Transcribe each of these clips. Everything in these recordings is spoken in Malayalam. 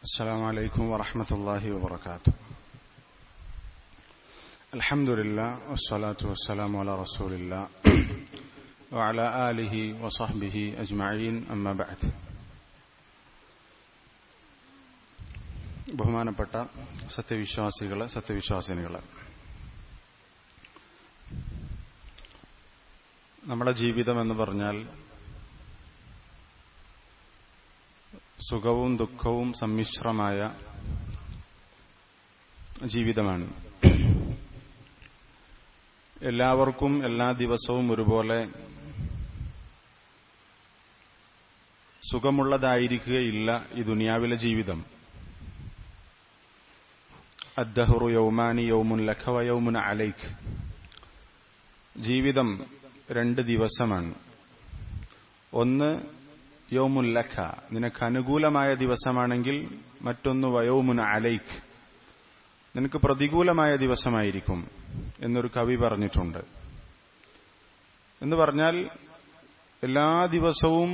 السلام عليكم ورحمة الله وبركاته الحمد لله والصلاة والسلام على رسول الله وعلى آله وصحبه أجمعين أما بعد ബഹുമാനപ്പെട്ട സത്യവിശ്വാസികളെ സത്യവിശ്വാസിനികളെ നമ്മുടെ ജീവിതം എന്ന് പറഞ്ഞാൽ സുഖവും ദുഃഖവും സമ്മിശ്രമായ ജീവിതമാണ് എല്ലാവർക്കും എല്ലാ ദിവസവും ഒരുപോലെ സുഖമുള്ളതായിരിക്കുകയില്ല ഈ ദുനിയാവിലെ ജീവിതം അദ്ദഹറു യൗമാനി യൗമുൻ ലഖവ യൗമുൻ അലൈഖ് ജീവിതം രണ്ട് ദിവസമാണ് ഒന്ന് യൗമുൻ ലഖ നിനക്ക് അനുകൂലമായ ദിവസമാണെങ്കിൽ മറ്റൊന്ന് വയോമുൻ അലൈഖ് നിനക്ക് പ്രതികൂലമായ ദിവസമായിരിക്കും എന്നൊരു കവി പറഞ്ഞിട്ടുണ്ട് എന്ന് പറഞ്ഞാൽ എല്ലാ ദിവസവും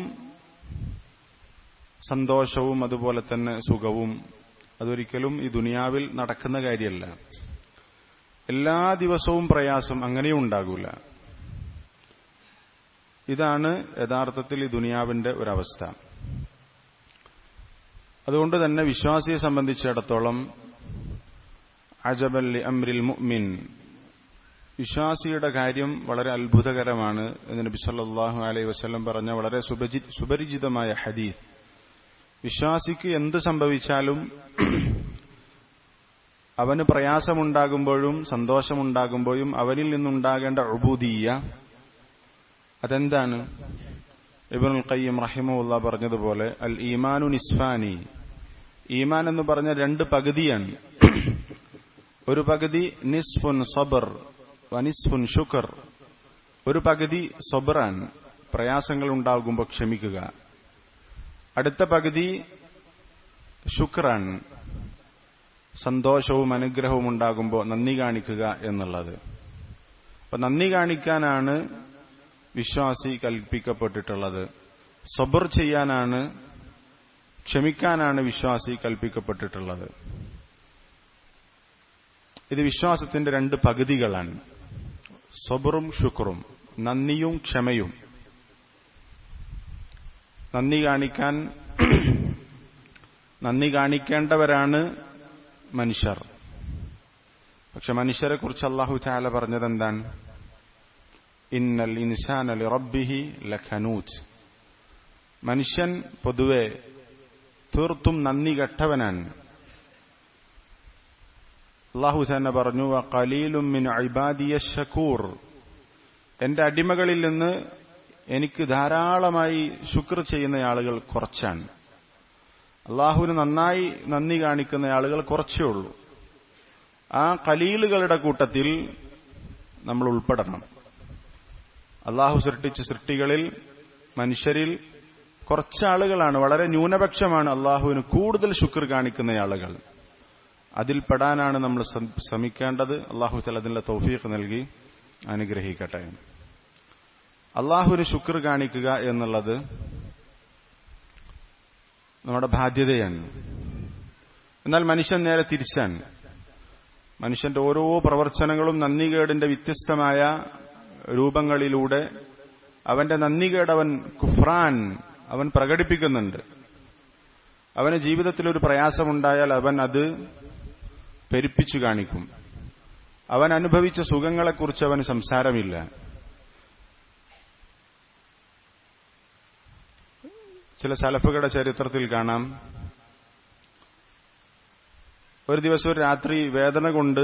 സന്തോഷവും അതുപോലെ തന്നെ സുഖവും അതൊരിക്കലും ഈ ദുനിയാവിൽ നടക്കുന്ന കാര്യമല്ല എല്ലാ ദിവസവും പ്രയാസം അങ്ങനെയും ഉണ്ടാകൂല ഇതാണ് യഥാർത്ഥത്തിൽ ഈ ദുനിയാവിന്റെ ഒരവസ്ഥ അതുകൊണ്ട് തന്നെ വിശ്വാസിയെ സംബന്ധിച്ചിടത്തോളം അജബല്ലി അമ്രിൽ മുഅ്മിൻ വിശ്വാസിയുടെ കാര്യം വളരെ അത്ഭുതകരമാണ് എന്ന് നബി സല്ലല്ലാഹു അലൈഹി വസല്ലം പറഞ്ഞ വളരെ സുപരിചിതമായ ഹദീസ് വിശ്വാസിക്ക് എന്ത് സംഭവിച്ചാലും അവന് പ്രയാസമുണ്ടാകുമ്പോഴും സന്തോഷമുണ്ടാകുമ്പോഴും അവനിൽ നിന്നുണ്ടാകേണ്ട ഉബൂദീയ അതെന്താണ് ഇബനുൽ ഖയ്യം റഹിമുല്ല പറഞ്ഞതുപോലെ അൽ ഈമാനു നിസ്ഫാനി ഈമാൻ എന്ന് പറഞ്ഞ രണ്ട് പകുതിയാണ് ഒരു പകുതി നിസ്ഫുൻ സബർ വനിസ്ഫുൻ ഷുക്കർ ഒരു പകുതി സബറാണ് പ്രയാസങ്ങൾ ഉണ്ടാകുമ്പോൾ ക്ഷമിക്കുക അടുത്ത പകുതി ശുക്രാണ് സന്തോഷവും അനുഗ്രഹവും ഉണ്ടാകുമ്പോൾ നന്ദി കാണിക്കുക എന്നുള്ളത് അപ്പൊ നന്ദി കാണിക്കാനാണ് വിശ്വാസി കൽപ്പിക്കപ്പെട്ടിട്ടുള്ളത് സബർ ചെയ്യാനാണ് ക്ഷമിക്കാനാണ് വിശ്വാസി കൽപ്പിക്കപ്പെട്ടിട്ടുള്ളത് ഇത് വിശ്വാസത്തിന്റെ രണ്ട് പകുതികളാണ് സബറും ശുക്റും നന്ദിയും ക്ഷമയും നന്ദി കാണിക്കാൻ നന്ദി കാണിക്കേണ്ടവരാണ് മനുഷ്യർ പക്ഷെ മനുഷ്യരെ കുറിച്ച് അള്ളാഹു ചാല പറഞ്ഞത് എന്താണ് ഇന്നൽ ഇൻസാൻ അലി റബ്ബിഹി ലഖനൂജ് മനുഷ്യൻ പൊതുവെ തീർത്തും നന്ദി കെട്ടവനാണ് അള്ളാഹു തന്നെ പറഞ്ഞു കലീലും മിൻ ഇബാദിയ ഷക്കൂർ എന്റെ അടിമകളിൽ നിന്ന് എനിക്ക് ധാരാളമായി ശുക്ർ ചെയ്യുന്ന ആളുകൾ കുറച്ചാണ് അള്ളാഹുവിന് നന്നായി നന്ദി കാണിക്കുന്ന ആളുകൾ കുറച്ചേ ഉള്ളൂ ആ കലീലുകളുടെ കൂട്ടത്തിൽ നമ്മൾ ഉൾപ്പെടണം അള്ളാഹു സൃഷ്ടിച്ച സൃഷ്ടികളിൽ മനുഷ്യരിൽ കുറച്ചാളുകളാണ് വളരെ ന്യൂനപക്ഷമാണ് അള്ളാഹുവിന് കൂടുതൽ ശുക്ർ കാണിക്കുന്ന ആളുകൾ അതിൽ പെടാനാണ് നമ്മൾ ശ്രമിക്കേണ്ടത് അള്ളാഹു തലതിന്റെ തൗഫീഖ് നൽകി അനുഗ്രഹിക്കട്ടെ അള്ളാഹുവിന് ശുക്ർ കാണിക്കുക എന്നുള്ളത് നമ്മുടെ ബാധ്യതയാണ് എന്നാൽ മനുഷ്യൻ നേരെ തിരിച്ചാണ് മനുഷ്യന്റെ ഓരോ പ്രവർത്തനങ്ങളും നന്ദികേടിന്റെ വ്യത്യസ്തമായ രൂപങ്ങളിലൂടെ അവന്റെ നന്ദികേട് അവൻ കുഫ്രാൻ അവൻ പ്രകടിപ്പിക്കുന്നുണ്ട് അവന് ജീവിതത്തിൽ ഒരു പ്രയാസമുണ്ടായാൽ അവൻ അത് പെരുപ്പിച്ചു കാണിക്കും അവൻ അനുഭവിച്ച സുഖങ്ങളെക്കുറിച്ച് അവന് സംസാരമില്ല ചില സലഫുകളുടെ ചരിത്രത്തിൽ കാണാം ഒരു ദിവസം ഒരു രാത്രി വേദന കൊണ്ട്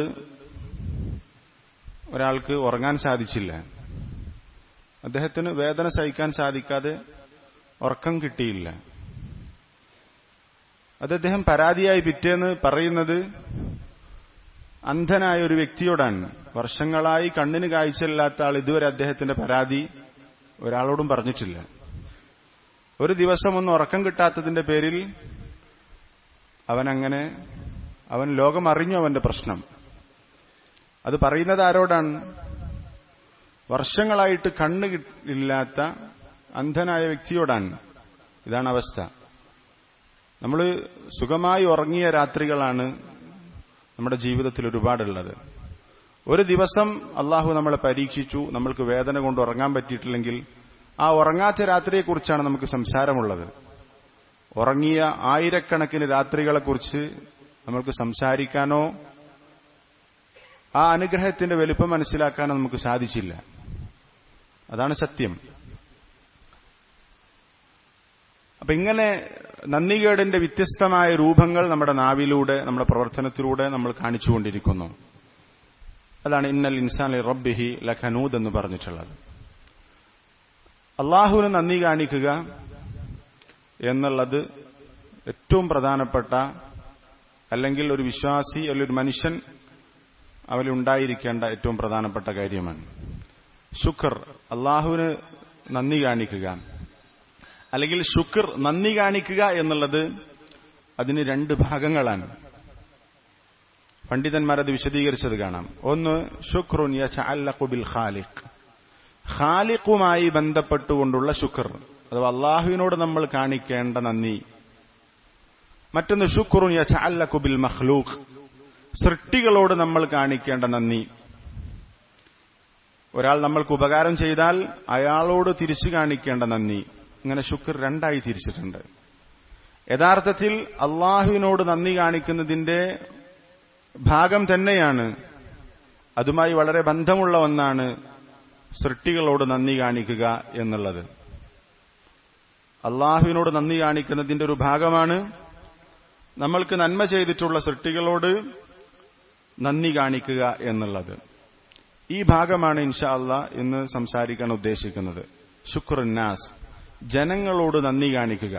ഒരാൾക്ക് ഉറങ്ങാൻ സാധിച്ചില്ല അദ്ദേഹത്തിന് വേദന സഹിക്കാൻ സാധിക്കാതെ ഉറക്കം കിട്ടിയില്ല അത് അദ്ദേഹം പരാതിയായി പിറ്റേന്ന് പറയുന്നത് അന്ധനായ ഒരു വ്യക്തിയോടാണ് വർഷങ്ങളായി കണ്ണിന് കാഴ്ചയില്ലാത്ത ആൾ ഇതുവരെ അദ്ദേഹത്തിന്റെ പരാതി ഒരാളോടും പറഞ്ഞിട്ടില്ല ഒരു ദിവസം ഒന്ന് ഉറക്കം കിട്ടാത്തതിന്റെ പേരിൽ അവനങ്ങനെ അവൻ ലോകം അറിഞ്ഞു അവന്റെ പ്രശ്നം അത് പറയുന്നത് ആരോടാണ് വർഷങ്ങളായിട്ട് കണ്ണ് ഇല്ലാത്ത അന്ധനായ വ്യക്തിയോടാണ് ഇതാണ് അവസ്ഥ നമ്മൾ സുഖമായി ഉറങ്ങിയ രാത്രികളാണ് നമ്മുടെ ജീവിതത്തിൽ ഒരുപാടുള്ളത് ഒരു ദിവസം അള്ളാഹു നമ്മളെ പരീക്ഷിച്ചു നമ്മൾക്ക് വേദന കൊണ്ട് ഉറങ്ങാൻ പറ്റിയിട്ടില്ലെങ്കിൽ ആ ഉറങ്ങാത്ത രാത്രിയെക്കുറിച്ചാണ് നമുക്ക് സംസാരമുള്ളത് ഉറങ്ങിയ ആയിരക്കണക്കിന് രാത്രികളെക്കുറിച്ച് നമ്മൾക്ക് സംസാരിക്കാനോ ആ അനുഗ്രഹത്തിന്റെ വലുപ്പം മനസ്സിലാക്കാനോ നമുക്ക് സാധിച്ചില്ല അതാണ് സത്യം അപ്പൊ ഇങ്ങനെ നന്ദികേടിന്റെ വ്യത്യസ്തമായ രൂപങ്ങൾ നമ്മുടെ നാവിലൂടെ നമ്മുടെ പ്രവർത്തനത്തിലൂടെ നമ്മൾ കാണിച്ചുകൊണ്ടിരിക്കുന്നു അതാണ് ഇന്നൽ ഇൻസാൻ റബ്ബിഹി ലഖനൂദ് എന്ന് പറഞ്ഞിട്ടുള്ളത് അള്ളാഹുവിന് നന്ദി കാണിക്കുക എന്നുള്ളത് ഏറ്റവും പ്രധാനപ്പെട്ട അല്ലെങ്കിൽ ഒരു വിശ്വാസി അല്ലെങ്കിൽ ഒരു മനുഷ്യൻ അവലുണ്ടായിരിക്കേണ്ട ഏറ്റവും പ്രധാനപ്പെട്ട കാര്യമാണ് ശുക്ർ അള്ളാഹുവിന് നന്ദി കാണിക്കുക അല്ലെങ്കിൽ ശുക്ർ നന്ദി കാണിക്കുക എന്നുള്ളത് അതിന് രണ്ട് ഭാഗങ്ങളാണ് പണ്ഡിതന്മാർ അത് വിശദീകരിച്ചത് കാണാം ഒന്ന് ഷുക്റുൻ ബിൽ ഖാലിഖ് ഖാലിഖുമായി ബന്ധപ്പെട്ടുകൊണ്ടുള്ള ശുക്ർ അഥവാ അള്ളാഹുവിനോട് നമ്മൾ കാണിക്കേണ്ട നന്ദി മറ്റൊന്ന് ഷുക്റുൻ ബിൽ മഖ്ലൂഖ് സൃഷ്ടികളോട് നമ്മൾ കാണിക്കേണ്ട നന്ദി ഒരാൾ നമ്മൾക്ക് ഉപകാരം ചെയ്താൽ അയാളോട് തിരിച്ചു കാണിക്കേണ്ട നന്ദി ഇങ്ങനെ ശുക്ർ രണ്ടായി തിരിച്ചിട്ടുണ്ട് യഥാർത്ഥത്തിൽ അള്ളാഹുവിനോട് നന്ദി കാണിക്കുന്നതിന്റെ ഭാഗം തന്നെയാണ് അതുമായി വളരെ ബന്ധമുള്ള ഒന്നാണ് സൃഷ്ടികളോട് നന്ദി കാണിക്കുക എന്നുള്ളത് അള്ളാഹുവിനോട് നന്ദി കാണിക്കുന്നതിന്റെ ഒരു ഭാഗമാണ് നമ്മൾക്ക് നന്മ ചെയ്തിട്ടുള്ള സൃഷ്ടികളോട് നന്ദി കാണിക്കുക എന്നുള്ളത് ഈ ഭാഗമാണ് ഇൻഷാ അല്ല ഇന്ന് സംസാരിക്കാൻ ഉദ്ദേശിക്കുന്നത് ശുക്രന്നാസ് ജനങ്ങളോട് നന്ദി കാണിക്കുക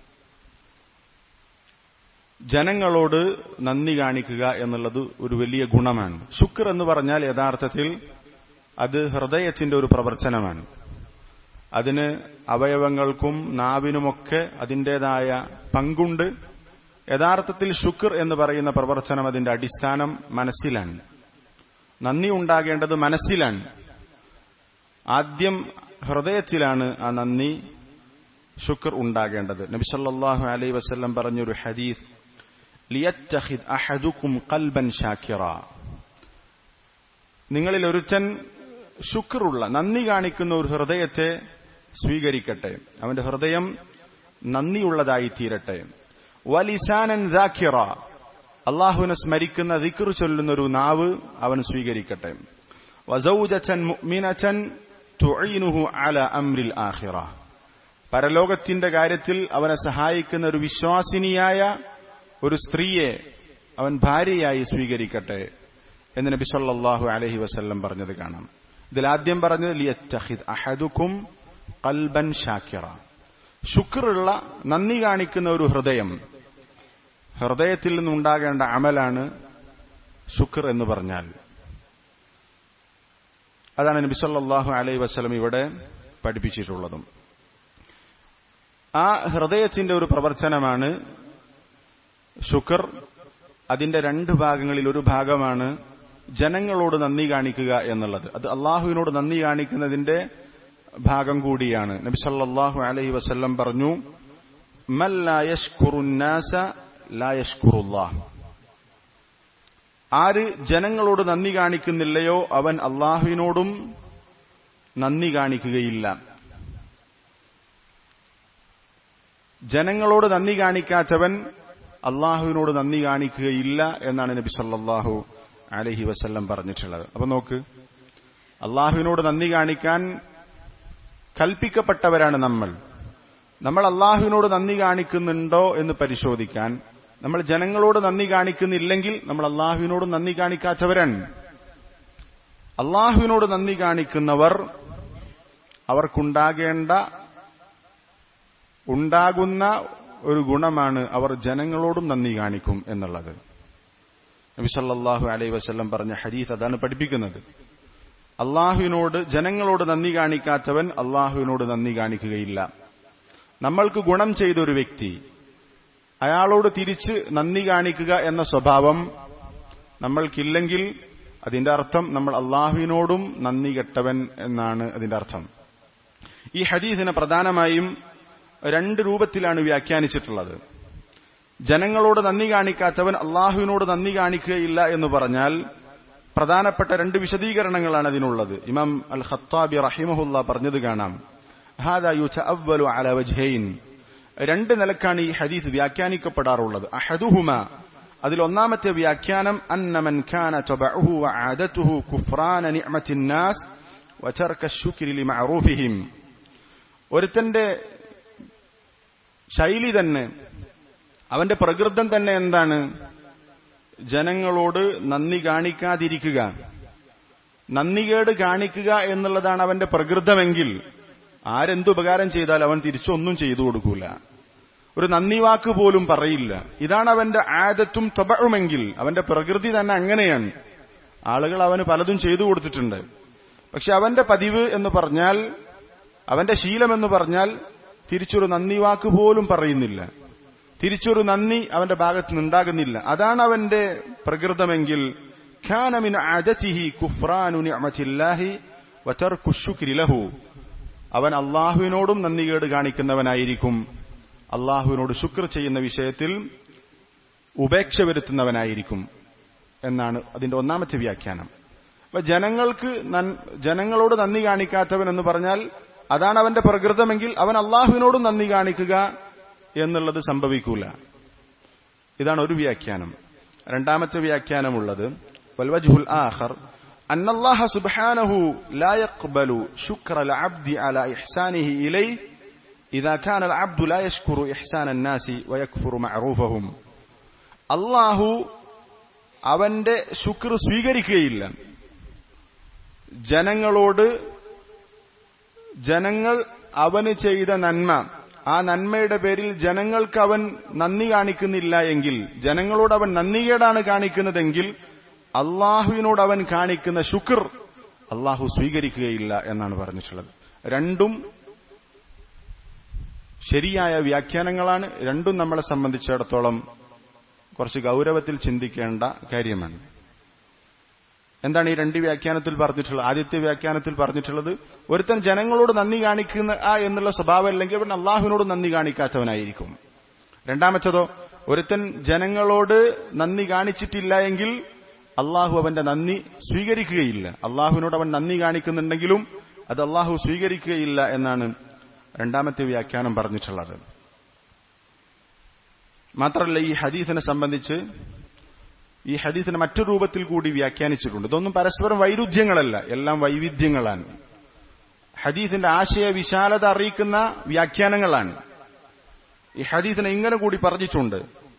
ജനങ്ങളോട് നന്ദി കാണിക്കുക എന്നുള്ളത് ഒരു വലിയ ഗുണമാണ് ശുക്ർ എന്ന് പറഞ്ഞാൽ യഥാർത്ഥത്തിൽ അത് ഹൃദയത്തിന്റെ ഒരു പ്രവർത്തനമാണ് അതിന് അവയവങ്ങൾക്കും നാവിനുമൊക്കെ അതിൻ്റെതായ പങ്കുണ്ട് യഥാർത്ഥത്തിൽ ശുക്ർ എന്ന് പറയുന്ന പ്രവർത്തനം അതിന്റെ അടിസ്ഥാനം മനസ്സിലാണ് നന്ദി ഉണ്ടാകേണ്ടത് മനസ്സിലാണ് ആദ്യം ഹൃദയത്തിലാണ് ആ നന്ദി ശുക്ർ ഉണ്ടാകേണ്ടത് നബിസല്ലാഹു അലൈ വസ്ല്ലം പറഞ്ഞൊരു ഹദീസ് ലിയറ്റഹിദ് അഹദുക്കും കൽബൻ ഷാക്കിറ നിങ്ങളിൽ ഒരുത്തൻ ശുക്റുള്ള നന്ദി കാണിക്കുന്ന ഒരു ഹൃദയത്തെ സ്വീകരിക്കട്ടെ അവന്റെ ഹൃദയം നന്ദിയുള്ളതായി തീരട്ടെ വലിസാനൻ ദാഖിറ അള്ളാഹുവിനെ സ്മരിക്കുന്ന ദിക്ർ ചൊല്ലുന്ന ഒരു നാവ് അവൻ സ്വീകരിക്കട്ടെ വസൗജൻ മുഅ്മിനൻ തുഈനുഹു അല അംരിൽ ആഖിറ പരലോകത്തിന്റെ കാര്യത്തിൽ അവനെ സഹായിക്കുന്ന ഒരു വിശ്വാസിനിയായ ഒരു സ്ത്രീയെ അവൻ ഭാര്യയായി സ്വീകരിക്കട്ടെ എന്ന് നബി സല്ലല്ലാഹു അലൈഹി വസല്ലം പറഞ്ഞത് കാണാം ഇതിൽ ആദ്യം പറഞ്ഞത് ലിയത്തഹിദ് അഹദുക്കും കൽബൻ ഷാക്കിറ ശുക്റുള്ള നന്ദി കാണിക്കുന്ന ഒരു ഹൃദയം ഹൃദയത്തിൽ നിന്നുണ്ടാകേണ്ട അമലാണ് ശുക്ർ എന്ന് പറഞ്ഞാൽ അതാണ് നബി സല്ലല്ലാഹു അലൈഹി വസല്ലം ഇവിടെ പഠിപ്പിച്ചിട്ടുള്ളതും ആ ഹൃദയത്തിന്റെ ഒരു പ്രവർത്തനമാണ് ശുക്ർ അതിന്റെ രണ്ട് ഭാഗങ്ങളിൽ ഒരു ഭാഗമാണ് ജനങ്ങളോട് നന്ദി കാണിക്കുക എന്നുള്ളത് അത് അള്ളാഹുവിനോട് നന്ദി കാണിക്കുന്നതിന്റെ ഭാഗം കൂടിയാണ് നബി സല്ലല്ലാഹു അലൈഹി വസല്ലം പറഞ്ഞു മൻ ലാ യഷ്കുറുന്നാസ ലാ യഷ്കുറുല്ലാഹ് ആര് ജനങ്ങളോട് നന്ദി കാണിക്കുന്നില്ലയോ അവൻ അള്ളാഹുവിനോടും നന്ദി കാണിക്കുകയില്ല ജനങ്ങളോട് നന്ദി കാണിക്കാത്തവൻ അള്ളാഹുവിനോട് നന്ദി കാണിക്കുകയില്ല എന്നാണ് നബി സല്ലല്ലാഹു അലഹി വസ്ല്ലം പറഞ്ഞിട്ടുള്ളത് അപ്പൊ നോക്ക് അള്ളാഹുവിനോട് നന്ദി കാണിക്കാൻ കൽപ്പിക്കപ്പെട്ടവരാണ് നമ്മൾ നമ്മൾ അള്ളാഹുവിനോട് നന്ദി കാണിക്കുന്നുണ്ടോ എന്ന് പരിശോധിക്കാൻ നമ്മൾ ജനങ്ങളോട് നന്ദി കാണിക്കുന്നില്ലെങ്കിൽ നമ്മൾ അള്ളാഹുവിനോട് നന്ദി കാണിക്കാത്തവരാണ് അള്ളാഹുവിനോട് നന്ദി കാണിക്കുന്നവർ അവർക്കുണ്ടാകേണ്ട ഉണ്ടാകുന്ന ഒരു ഗുണമാണ് അവർ ജനങ്ങളോടും നന്ദി കാണിക്കും എന്നുള്ളത് നബിസല്ലാഹു അലൈ വസ്ല്ലം പറഞ്ഞ ഹരീസ് അതാണ് പഠിപ്പിക്കുന്നത് അള്ളാഹുവിനോട് ജനങ്ങളോട് നന്ദി കാണിക്കാത്തവൻ അള്ളാഹുവിനോട് നന്ദി കാണിക്കുകയില്ല നമ്മൾക്ക് ഗുണം ചെയ്ത ഒരു വ്യക്തി അയാളോട് തിരിച്ച് നന്ദി കാണിക്കുക എന്ന സ്വഭാവം നമ്മൾക്കില്ലെങ്കിൽ അതിന്റെ അർത്ഥം നമ്മൾ അള്ളാഹുവിനോടും നന്ദി കെട്ടവൻ എന്നാണ് അതിന്റെ അർത്ഥം ഈ ഹദീസിനെ പ്രധാനമായും രണ്ട് രൂപത്തിലാണ് വ്യാഖ്യാനിച്ചിട്ടുള്ളത് ജനങ്ങളോട് നന്ദി കാണിക്കാത്തവൻ അള്ളാഹുവിനോട് നന്ദി കാണിക്കുകയില്ല എന്ന് പറഞ്ഞാൽ പ്രധാനപ്പെട്ട രണ്ട് വിശദീകരണങ്ങളാണ് അതിനുള്ളത് ഇമാം അൽ ഖത്താബി റഹിമഹുല്ല പറഞ്ഞത് കാണാം ഹാദാ യുതഅവ്വലു അലാ വജ്ഹൈൻ രണ്ട് നിലക്കാണ് ഈ ഹദീസ് വ്യാഖ്യാനിക്കപ്പെടാറുള്ളത് അഹദുഹുമ അതിൽ ഒന്നാമത്തെ വ്യാഖ്യാനം അന്നമൻ കാന തബഉഹു വആദതുഹു കുഫ്റാന നിഅമത്തിൻ നാസ് വതർക ശുക്രി ലിമഅറൂഫിഹിം ഒരുത്തന്റെ ശൈലി തന്നെ അവന്റെ പ്രകൃതം തന്നെ എന്താണ് ജനങ്ങളോട് നന്ദി കാണിക്കാതിരിക്കുക നന്ദികേട് കാണിക്കുക എന്നുള്ളതാണ് അവന്റെ പ്രകൃതമെങ്കിൽ ആരെന്തുപകാരം ചെയ്താൽ അവൻ തിരിച്ചൊന്നും ചെയ്തു കൊടുക്കൂല ഒരു നന്ദി വാക്ക് പോലും പറയില്ല ഇതാണ് അവന്റെ ആദത്തും തപഴുമെങ്കിൽ അവന്റെ പ്രകൃതി തന്നെ അങ്ങനെയാണ് ആളുകൾ അവന് പലതും ചെയ്തു കൊടുത്തിട്ടുണ്ട് പക്ഷെ അവന്റെ പതിവ് എന്ന് പറഞ്ഞാൽ അവന്റെ ശീലം എന്ന് പറഞ്ഞാൽ തിരിച്ചൊരു നന്ദി വാക്ക് പോലും പറയുന്നില്ല തിരിച്ചൊരു നന്ദി അവന്റെ ഭാഗത്ത് നിന്നുണ്ടാകുന്നില്ല അതാണ് അവന്റെ പ്രകൃതമെങ്കിൽ ഖാനമിൻ അജതിഹി കുഫ്രാനു നിഅമത്തില്ലാഹി വതർക്കു ശുക്രി ലഹു അവൻ അള്ളാഹുവിനോടും നന്ദികേട് കാണിക്കുന്നവനായിരിക്കും അള്ളാഹുവിനോട് ശുക്ർ ചെയ്യുന്ന വിഷയത്തിൽ ഉപേക്ഷ വരുത്തുന്നവനായിരിക്കും എന്നാണ് അതിന്റെ ഒന്നാമത്തെ വ്യാഖ്യാനം അപ്പൊ ജനങ്ങൾക്ക് ജനങ്ങളോട് നന്ദി കാണിക്കാത്തവൻ എന്ന് പറഞ്ഞാൽ അതാണ് അവന്റെ പ്രകൃതമെങ്കിൽ അവൻ അള്ളാഹുവിനോടും നന്ദി കാണിക്കുക എന്നുള്ളത് സംഭവിക്കൂല ഇതാണ് ഒരു വ്യാഖ്യാനം രണ്ടാമത്തെ വ്യാഖ്യാനമുള്ളത് വൽവജ്ഹുൽ ആഖർ أن الله سبحانه لا يقبل شكر العبد على إحسانه إليه إذا كان العبد لا يشكر إحسان الناس ويكفر معروفهم الله അവന്റെ ശുക്ർ സ്വീകരിക്കുകയില്ല ജനങ്ങളോട് ജനങ്ങൾ അവന് ചെയ്ത നന്മ ആ നന്മയുടെ പേരിൽ ജനങ്ങൾക്ക് അവൻ നന്ദി കാണിക്കുന്നില്ല എങ്കിൽ ജനങ്ങളോട് അവൻ നന്ദികേടാണ് കാണിക്കുന്നതെങ്കിൽ അള്ളാഹുവിനോട് അവൻ കാണിക്കുന്ന ശുക്ർ അള്ളാഹു സ്വീകരിക്കുകയില്ല എന്നാണ് പറഞ്ഞിട്ടുള്ളത് രണ്ടും ശരിയായ വ്യാഖ്യാനങ്ങളാണ് രണ്ടും നമ്മളെ സംബന്ധിച്ചിടത്തോളം കുറച്ച് ഗൗരവത്തിൽ ചിന്തിക്കേണ്ട കാര്യമാണ് എന്താണ് ഈ രണ്ട് വ്യാഖ്യാനത്തിൽ പറഞ്ഞിട്ടുള്ളത് ആദ്യത്തെ വ്യാഖ്യാനത്തിൽ പറഞ്ഞിട്ടുള്ളത് ഒരുത്തൻ ജനങ്ങളോട് നന്ദി കാണിക്കുന്ന ആ എന്നുള്ള സ്വഭാവം അല്ലെങ്കിൽ അവൻ അള്ളാഹുവിനോട് നന്ദി കാണിക്കാത്തവനായിരിക്കും രണ്ടാമത്തതോ ഒരുത്തൻ ജനങ്ങളോട് നന്ദി കാണിച്ചിട്ടില്ല എങ്കിൽ അള്ളാഹു അവന്റെ നന്ദി സ്വീകരിക്കുകയില്ല അള്ളാഹുവിനോട് അവൻ നന്ദി കാണിക്കുന്നുണ്ടെങ്കിലും അത് അള്ളാഹു സ്വീകരിക്കുകയില്ല എന്നാണ് രണ്ടാമത്തെ വ്യാഖ്യാനം പറഞ്ഞിട്ടുള്ളത് മാത്രമല്ല ഈ ഹദീസിനെ സംബന്ധിച്ച് ഈ ഹദീസിനെ മറ്റു രൂപത്തിൽ കൂടി വ്യാഖ്യാനിച്ചിട്ടുണ്ട് ഇതൊന്നും പരസ്പരം വൈരുദ്ധ്യങ്ങളല്ല എല്ലാം വൈവിധ്യങ്ങളാണ് ഹദീസിന്റെ ആശയ വിശാലത അറിയിക്കുന്ന വ്യാഖ്യാനങ്ങളാണ് ഈ ഹദീസിനെ ഇങ്ങനെ കൂടി പറഞ്ഞിട്ടുണ്ട്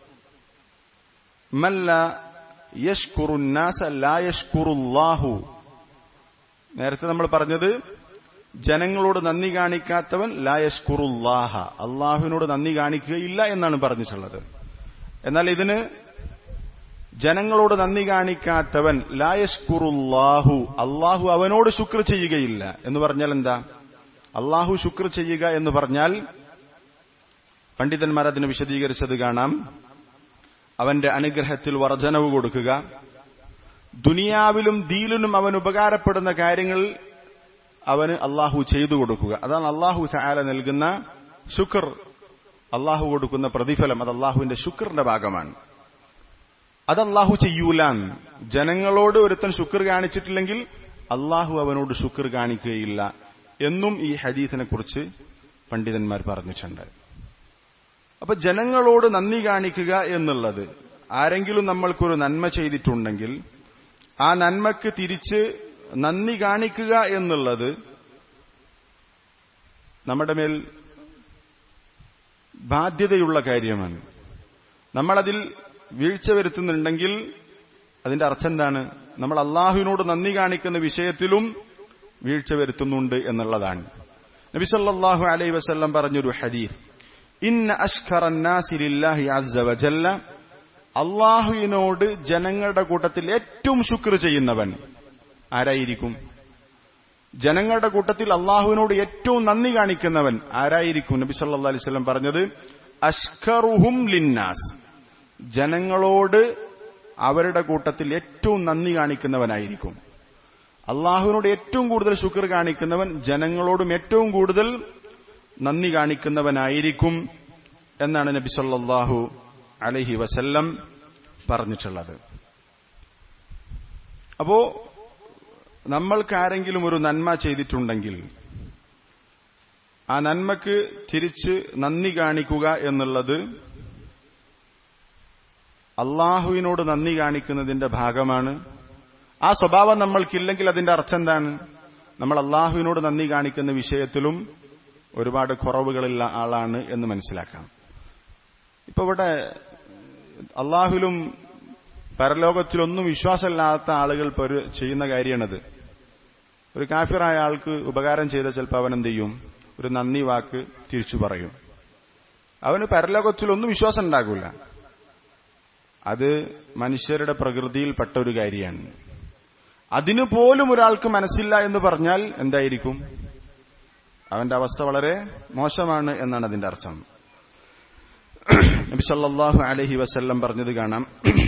മല്ല യഷ്കുറുന്നാസ ലാ യഷ്കുറുല്ലാഹു നേരത്തെ നമ്മൾ പറഞ്ഞത് ജനങ്ങളോട് നന്ദി കാണിക്കാത്തവൻ ലാ യഷ്കുറുല്ലാഹ അള്ളാഹുവിനോട് നന്ദി കാണിക്കുകയില്ല എന്നാണ് പറഞ്ഞിട്ടുള്ളത് എന്നാൽ ഇതിന് ജനങ്ങളോട് നന്ദി കാണിക്കാത്തവൻ ലായഷ്കുറുല്ലാഹു അള്ളാഹു അവനോട് ശുക്ർ ചെയ്യുകയില്ല എന്ന് പറഞ്ഞാൽ എന്താ അള്ളാഹു ശുക്ർ ചെയ്യുക എന്ന് പറഞ്ഞാൽ പണ്ഡിതന്മാർ അതിന് വിശദീകരിച്ചത് കാണാം അവന്റെ അനുഗ്രഹത്തിൽ വർധനവ് കൊടുക്കുക ദുനിയാവിലും ദീലിനും അവൻ ഉപകാരപ്പെടുന്ന കാര്യങ്ങൾ അവന് അള്ളാഹു ചെയ്തു കൊടുക്കുക അതാണ് അള്ളാഹു ചായാല നൽകുന്ന ശുക്ർ അള്ളാഹു കൊടുക്കുന്ന പ്രതിഫലം അത് അള്ളാഹുവിന്റെ ശുക്റിന്റെ ഭാഗമാണ് അത് അള്ളാഹു ചെയ്യൂലാൻ ജനങ്ങളോട് ഒരുത്തൻ ശുക്ർ കാണിച്ചിട്ടില്ലെങ്കിൽ അള്ളാഹു അവനോട് ശുക്ർ കാണിക്കുകയില്ല എന്നും ഈ ഹദീസിനെ കുറിച്ച് പണ്ഡിതന്മാർ പറഞ്ഞിട്ടുണ്ട് അപ്പൊ ജനങ്ങളോട് നന്ദി കാണിക്കുക എന്നുള്ളത് ആരെങ്കിലും നമ്മൾക്കൊരു നന്മ ചെയ്തിട്ടുണ്ടെങ്കിൽ ആ നന്മക്ക് തിരിച്ച് നന്ദി കാണിക്കുക എന്നുള്ളത് നമ്മുടെ മേൽ ബാധ്യതയുള്ള കാര്യമാണ് നമ്മളതിൽ വീഴ്ച വരുത്തുന്നുണ്ടെങ്കിൽ അതിന്റെ അർത്ഥം എന്താണ് നമ്മൾ അള്ളാഹുവിനോട് നന്ദി കാണിക്കുന്ന വിഷയത്തിലും വീഴ്ച വരുത്തുന്നുണ്ട് എന്നുള്ളതാണ് നബി സല്ലല്ലാഹു അലൈഹി വസല്ലം പറഞ്ഞൊരു ഹദീസ് ഇന്ന അഷ്ഖറന്നാസിലില്ലാഹി അസ്സ വജല്ല അള്ളാഹുവിനോട് ജനങ്ങളുടെ കൂട്ടത്തിൽ ഏറ്റവും ശുക്ർ ചെയ്യുന്നവൻ ആരായിരിക്കും ജനങ്ങളുടെ കൂട്ടത്തിൽ അള്ളാഹുവിനോട് ഏറ്റവും നന്ദി കാണിക്കുന്നവൻ ആരായിരിക്കും നബി സല്ലാ അലൈഹി സ്വലം പറഞ്ഞത് അഷ്കറുഹും ലിന്നാസ് ജനങ്ങളോട് അവരുടെ കൂട്ടത്തിൽ ഏറ്റവും നന്ദി കാണിക്കുന്നവനായിരിക്കും അള്ളാഹുവിനോട് ഏറ്റവും കൂടുതൽ ശുക്ർ കാണിക്കുന്നവൻ ജനങ്ങളോടും ഏറ്റവും കൂടുതൽ നന്ദി കാണിക്കുന്നവനായിരിക്കും എന്നാണ് നബി സല്ലാഹു അലഹി വസല്ലം പറഞ്ഞിട്ടുള്ളത് അപ്പോ നമ്മൾക്ക് ആരെങ്കിലും ഒരു നന്മ ചെയ്തിട്ടുണ്ടെങ്കിൽ ആ നന്മക്ക് തിരിച്ച് നന്ദി കാണിക്കുക എന്നുള്ളത് അള്ളാഹുവിനോട് നന്ദി കാണിക്കുന്നതിന്റെ ഭാഗമാണ് ആ സ്വഭാവം നമ്മൾക്കില്ലെങ്കിൽ അതിന്റെ അർത്ഥം എന്താണ് നമ്മൾ അള്ളാഹുവിനോട് നന്ദി കാണിക്കുന്ന വിഷയത്തിലും ഒരുപാട് കുറവുകളുള്ള ആളാണ് എന്ന് മനസ്സിലാക്കാം ഇപ്പൊ ഇവിടെ അള്ളാഹുലും പരലോകത്തിലൊന്നും വിശ്വാസമില്ലാത്ത ആളുകൾ ചെയ്യുന്ന കാര്യമാണത് ഒരു കാഫിറായ ആൾക്ക് ഉപകാരം ചെയ്ത ചിലപ്പോൾ അവൻ എന്ത് ചെയ്യും ഒരു നന്ദി വാക്ക് തിരിച്ചു പറയും അവന് പരലോകത്തിലൊന്നും വിശ്വാസം ഉണ്ടാകില്ല അത് മനുഷ്യരുടെ പ്രകൃതിയിൽപ്പെട്ട ഒരു കാര്യമാണ് അതിനു പോലും ഒരാൾക്ക് മനസ്സില്ല എന്ന് പറഞ്ഞാൽ എന്തായിരിക്കും അവന്റെ അവസ്ഥ വളരെ മോശമാണ് എന്നാണ് അതിന്റെ അർത്ഥം നബി സല്ലല്ലാഹു അലൈഹി വസല്ലം പറഞ്ഞത് കാണാം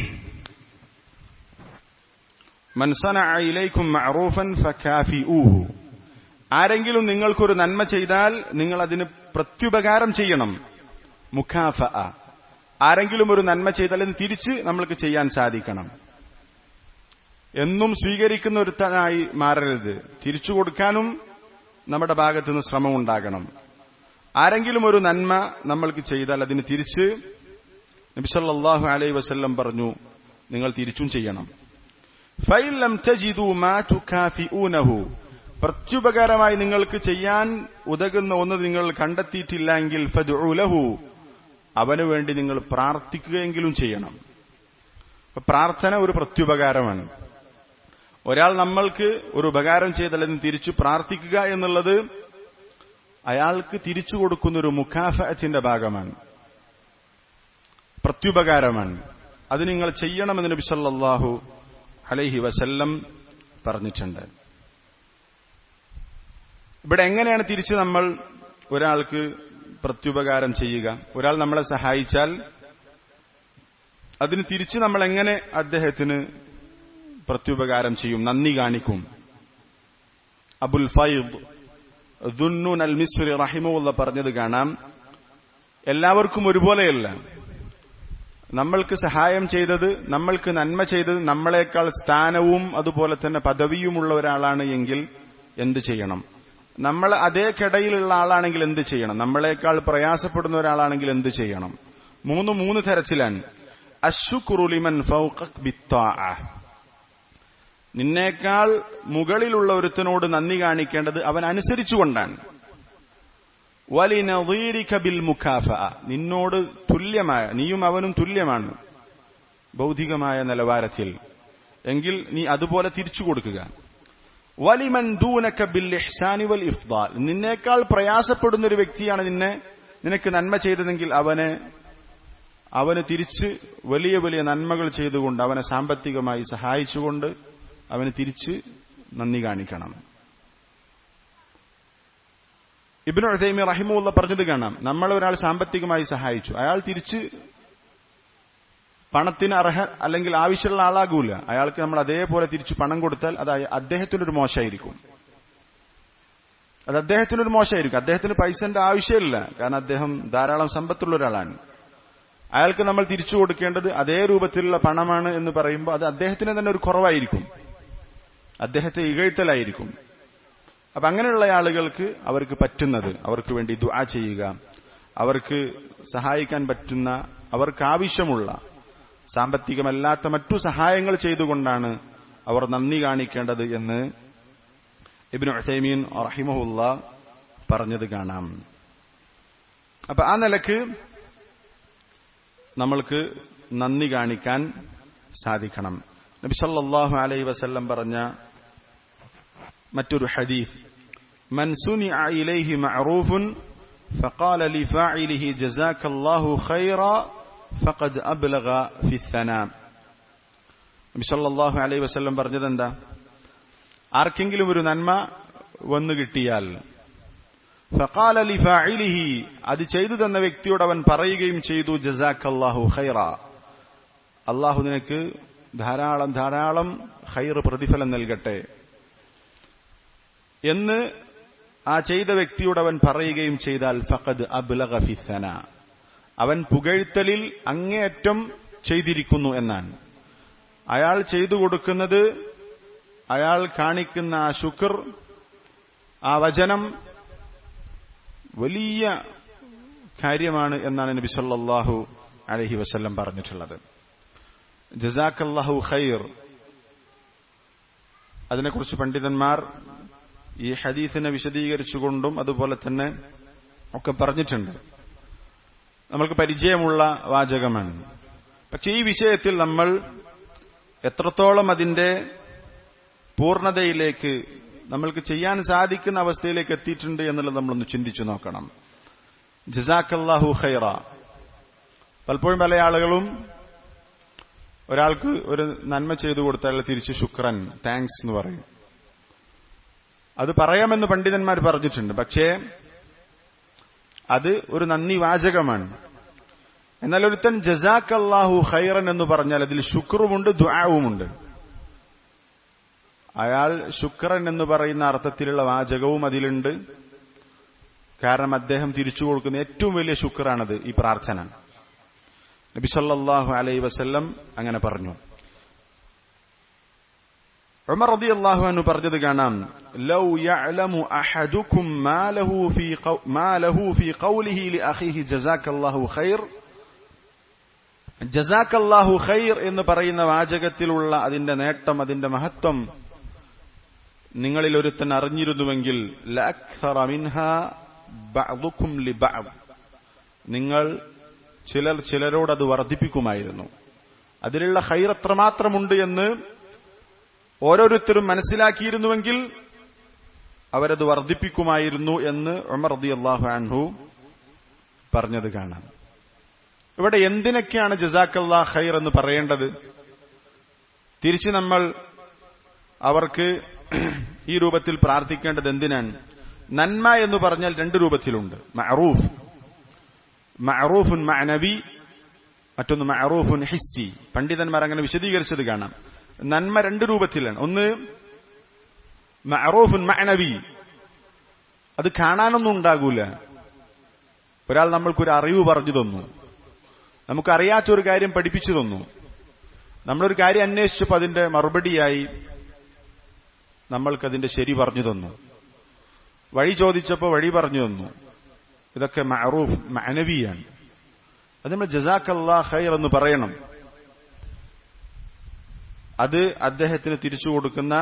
മൻ സനഅ ഇലൈക്കും മഅറൂഫൻ ഫകാഫിഊഹു ആരെങ്കിലും നിങ്ങൾക്കൊരു നന്മ ചെയ്താൽ നിങ്ങൾ അതിന് പ്രത്യുപകാരം ചെയ്യണം മുഖാഫ ആരെങ്കിലും ഒരു നന്മ ചെയ്താൽ അതിന് തിരിച്ച് നമ്മൾക്ക് ചെയ്യാൻ സാധിക്കണം എന്നും സ്വീകരിക്കുന്ന ഒരുത്തനായി മാറരുത് തിരിച്ചു കൊടുക്കാനും നമ്മുടെ ഭാഗത്തു നിന്ന് ശ്രമം ഉണ്ടാകണം ആരെങ്കിലും ഒരു നന്മ നമ്മൾക്ക് ചെയ്താൽ അതിന് തിരിച്ച് നബിസല്ലാഹു അലൈ വസല്ലം പറഞ്ഞു നിങ്ങൾ തിരിച്ചും ചെയ്യണം ഫൈലം പ്രത്യുപകാരമായി നിങ്ങൾക്ക് ചെയ്യാൻ ഉതകുന്ന ഒന്ന് നിങ്ങൾ കണ്ടെത്തിയിട്ടില്ലെങ്കിൽ ഫദ്ഉലഹു അവന് വേണ്ടി നിങ്ങൾ പ്രാർത്ഥിക്കുകയെങ്കിലും ചെയ്യണം പ്രാർത്ഥന ഒരു പ്രത്യുപകാരമാണ് ഒരാൾ നമ്മൾക്ക് ഒരു ഉപകാരം ചെയ്താൽ അതിന് തിരിച്ചു പ്രാർത്ഥിക്കുക എന്നുള്ളത് അയാൾക്ക് തിരിച്ചു കൊടുക്കുന്ന ഒരു മുഖാഫത്തിന്റെ ഭാഗമാണ് പ്രത്യുപകാരമാണ് അത് നിങ്ങൾ ചെയ്യണമെന്ന് നബി സല്ലല്ലാഹു അലൈഹി വസല്ലം പറഞ്ഞിട്ടുണ്ട് ഇവിടെ എങ്ങനെയാണ് തിരിച്ച് നമ്മൾ ഒരാൾക്ക് പ്രത്യുപകാരം ചെയ്യുക ഒരാൾ നമ്മളെ സഹായിച്ചാൽ അതിന് തിരിച്ച് നമ്മൾ എങ്ങനെ അദ്ദേഹത്തിന് പ്രത്യുപകാരം ചെയ്യും നന്ദി കാണിക്കും അബുൽ ഫൈദ് ദുന്നൂൻ അൽ മിസ്രി റഹിമുള്ള പറഞ്ഞത് കാണാം എല്ലാവർക്കും ഒരുപോലെയല്ല നമ്മൾക്ക് സഹായം ചെയ്തത് നമ്മൾക്ക് നന്മ ചെയ്തത് നമ്മളെക്കാൾ സ്ഥാനവും അതുപോലെ തന്നെ പദവിയുമുള്ള ഒരാളാണ് എങ്കിൽ എന്ത് ചെയ്യണം നമ്മൾ അതേ കടയിലുള്ള ആളാണെങ്കിൽ എന്ത് ചെയ്യണം നമ്മളെക്കാൾ പ്രയാസപ്പെടുന്ന ഒരാളാണെങ്കിൽ എന്ത് ചെയ്യണം മൂന്ന് മൂന്ന് തരത്തിലാണ് അശുക്കുറുലിമൻ നിന്നേക്കാൾ മുകളിലുള്ള ഒരുത്തനോട് നന്ദി കാണിക്കേണ്ടത് അവൻ അനുസരിച്ചുകൊണ്ടാണ് വലിനീരിക്കബിൽ മുഖാഫ നിന്നോട് തുല്യമായ നീയും അവനും തുല്യമാണ് ബൗദ്ധികമായ നിലവാരത്തിൽ എങ്കിൽ നീ അതുപോലെ തിരിച്ചു കൊടുക്കുക വലിമൻ ദൂനക ബിൽ ഇഹ്സാനി വൽ ഇഫ്ദാൽ നിന്നേക്കാൾ പ്രയാസപ്പെടുന്ന ഒരു വ്യക്തിയാണ് നിന്നെ നിനക്ക് നന്മ ചെയ്തതെങ്കിൽ അവനെ അവന് തിരിച്ച് വലിയ വലിയ നന്മകൾ ചെയ്തുകൊണ്ട് അവനെ സാമ്പത്തികമായി സഹായിച്ചുകൊണ്ട് അവന് തിരിച്ച് നന്ദി കാണിക്കണം ഇബിനു അസൈമി റഹിമുള്ള പറഞ്ഞത് കാണാം നമ്മൾ ഒരാൾ സാമ്പത്തികമായി സഹായിച്ചു അയാൾ തിരിച്ച് പണത്തിന് അർഹ അല്ലെങ്കിൽ ആവശ്യമുള്ള ആളാകൂല അയാൾക്ക് നമ്മൾ അതേപോലെ തിരിച്ചു പണം കൊടുത്താൽ അത് അദ്ദേഹത്തിനൊരു മോശമായിരിക്കും അത് അദ്ദേഹത്തിനൊരു മോശമായിരിക്കും അദ്ദേഹത്തിന് പൈസന്റെ ആവശ്യമില്ല കാരണം അദ്ദേഹം ധാരാളം സമ്പത്തുള്ള ഒരാളാണ് അയാൾക്ക് നമ്മൾ തിരിച്ചു കൊടുക്കേണ്ടത് അതേ രൂപത്തിലുള്ള പണമാണ് എന്ന് പറയുമ്പോൾ അത് അദ്ദേഹത്തിന് തന്നെ ഒരു കുറവായിരിക്കും അദ്ദേഹത്തെ ഇകഴ്ത്തലായിരിക്കും അപ്പൊ അങ്ങനെയുള്ള ആളുകൾക്ക് അവർക്ക് പറ്റുന്നത് അവർക്ക് വേണ്ടി ദുആ ചെയ്യുക അവർക്ക് സഹായിക്കാൻ പറ്റുന്ന അവർക്ക് ആവശ്യമുള്ള സാമ്പത്തികമല്ലാത്ത മറ്റു സഹായങ്ങൾ ചെയ്തുകൊണ്ടാണ് അവർ നന്ദി കാണിക്കേണ്ടത് എന്ന് ഇബിൻ ഉസൈമീൻ റഹിമഹുല്ല പറഞ്ഞത് കാണാം അപ്പൊ ആ നിലക്ക് നമ്മൾക്ക് നന്ദി കാണിക്കാൻ സാധിക്കണം നബി സല്ലല്ലാഹു അലൈഹി വസല്ലം പറഞ്ഞ മറ്റൊരു ഹദീസ് من سنع إليه معروف فقال لفاعله جزاك الله خيرا فقد أبلغ في الثناء നബി സല്ലല്ലാഹു അലൈഹി വസല്ലം പറഞ്ഞത് എന്താ ആർക്കെങ്കിലും ഒരു നന്മ വന്നു കിട്ടിയാൽ ഫഖാല ലിഫാഇലിഹി അത് ചെയ്തു തന്ന വ്യക്തിയോട് അവൻ പറയുകയും ചെയ്തു ജസാക്കല്ലാഹു ഖൈറ അള്ളാഹു നിനക്ക് ധാരാളം ധാരാളം ഖൈർ പ്രതിഫലം നൽകട്ടെ എന്ന് ആ ചെയ്ത വ്യക്തിയോട് അവൻ പറയുകയും ചെയ്താൽ ഫഖദ് അബ്ലഗ ഫിസന അവൻ പുകഴ്ത്തലിൽ അങ്ങേയറ്റം ചെയ്തിരിക്കുന്നു എന്നാണ് അയാൾ ചെയ്തു കൊടുക്കുന്നത് അയാൾ കാണിക്കുന്ന ആ ശുക്ർ ആ വചനം വലിയ കാര്യമാണ് എന്നാണ് നബി സല്ലല്ലാഹു അലൈഹി വസല്ലം പറഞ്ഞിട്ടുള്ളത് ജസാക്കല്ലാഹു ഖൈർ അതിനെക്കുറിച്ച് പണ്ഡിതന്മാർ ഈ ഹദീസിനെ വിശദീകരിച്ചുകൊണ്ടും അതുപോലെ തന്നെ ഒക്കെ പറഞ്ഞിട്ടുണ്ട് നമ്മൾക്ക് പരിചയമുള്ള വാചകമാണ് പക്ഷെ ഈ വിഷയത്തിൽ നമ്മൾ എത്രത്തോളം അതിന്റെ പൂർണ്ണതയിലേക്ക് നമ്മൾക്ക് ചെയ്യാൻ സാധിക്കുന്ന അവസ്ഥയിലേക്ക് എത്തിയിട്ടുണ്ട് എന്നുള്ളത് നമ്മളൊന്ന് ചിന്തിച്ചു നോക്കണം ജസാക്കല്ലാഹു ഖൈറ പലപ്പോഴും പല ആളുകളും ഒരാൾക്ക് ഒരു നന്മ ചെയ്തു കൊടുത്താൽ തിരിച്ച് ശുക്രൻ താങ്ക്സ് എന്ന് പറയും അത് പറയാമെന്ന് പണ്ഡിതന്മാർ പറഞ്ഞിട്ടുണ്ട് പക്ഷേ അത് ഒരു നന്ദി വാചകമാണ് എന്നാൽ ഒരുത്തൻ ജസാഖ് അള്ളാഹു ഖൈറൻ എന്ന് പറഞ്ഞാൽ അതിൽ ശുക്രുമുണ്ട് ദ്വാവുമുണ്ട് അയാൾ ശുക്രൻ എന്ന് പറയുന്ന അർത്ഥത്തിലുള്ള വാചകവും അതിലുണ്ട് കാരണം അദ്ദേഹം തിരിച്ചു കൊടുക്കുന്ന ഏറ്റവും വലിയ ശുക്രാണത് ഈ പ്രാർത്ഥന നബി സല്ലല്ലാഹു അലൈഹി വസല്ലം അങ്ങനെ പറഞ്ഞു ഉമർ റളിയല്ലാഹു അൻഹു പറഞ്ഞത് കാണാം ലൗ യഅലമു അഹദുക്കും മാ ലഹു ഫീ മാ ലഹു ഫീ ഖൗലിഹി ലി അഖീഹി ജസാക്കല്ലാഹു ഖൈർ ജസാക്കല്ലാഹു ഖൈർ എന്ന് പറയുന്ന വാചകത്തിലുള്ള അതിന്റെ നേട്ടം അതിന്റെ മഹത്വം നിങ്ങളിൽ ഒരുത്തൻ അറിഞ്ഞിരുന്നുവെങ്കിൽ ലഅക്സറ മിൻഹ ബഅദുക്കും ലിബഅദ് നിങ്ങൾ ചിലർ ചിലരോട് അത് വർദ്ധിപ്പിക്കുമായിരുന്നു അതിലുള്ള ഹൈർ എത്രമാത്രമുണ്ട് എന്ന് ഓരോരുത്തരും മനസ്സിലാക്കിയിരുന്നുവെങ്കിൽ അവരത് വർദ്ധിപ്പിക്കുമായിരുന്നു എന്ന് ഉമർ റതി അള്ളാഹു അൻഹു പറഞ്ഞത് കാണാം ഇവിടെ എന്തിനൊക്കെയാണ് ജസാക്കല്ലാ ഖൈർ എന്ന് പറയേണ്ടത് തിരിച്ച് നമ്മൾ അവർക്ക് ഈ രൂപത്തിൽ പ്രാർത്ഥിക്കേണ്ടത് എന്തിനാണ് നന്മ എന്ന് പറഞ്ഞാൽ രണ്ട് രൂപത്തിലുണ്ട് മഅറൂഫ് മഅറൂഫുൻ മഅനബി മറ്റൊന്ന് മഅറൂഫുൻ ഹിസ്സി പണ്ഡിതന്മാർ അങ്ങനെ വിശദീകരിച്ചത് കാണാം നന്മ രണ്ട് രൂപത്തിലാണ് ഒന്ന് മഅറൂഫുൻ മഅനബി അത് കാണാനൊന്നും ഉണ്ടാകൂല ഒരാൾ നമ്മൾക്കൊരു അറിവ് പറഞ്ഞു തന്നു നമുക്കറിയാത്ത ഒരു കാര്യം പഠിപ്പിച്ചു തന്നു നമ്മളൊരു കാര്യം അന്വേഷിച്ചപ്പോൾ അതിന്റെ മറുപടിയായി നമ്മൾക്കതിന്റെ ശരി പറഞ്ഞു തന്നു വഴി ചോദിച്ചപ്പോൾ വഴി പറഞ്ഞു തന്നു ഇതൊക്കെ മഅറൂഫ് മഅനവിയാണ് അത് നമ്മൾ ജസാഖല്ലാ ഖൈർ എന്ന് പറയണം അത് അദ്ദേഹത്തിന് തിരിച്ചു കൊടുക്കുന്ന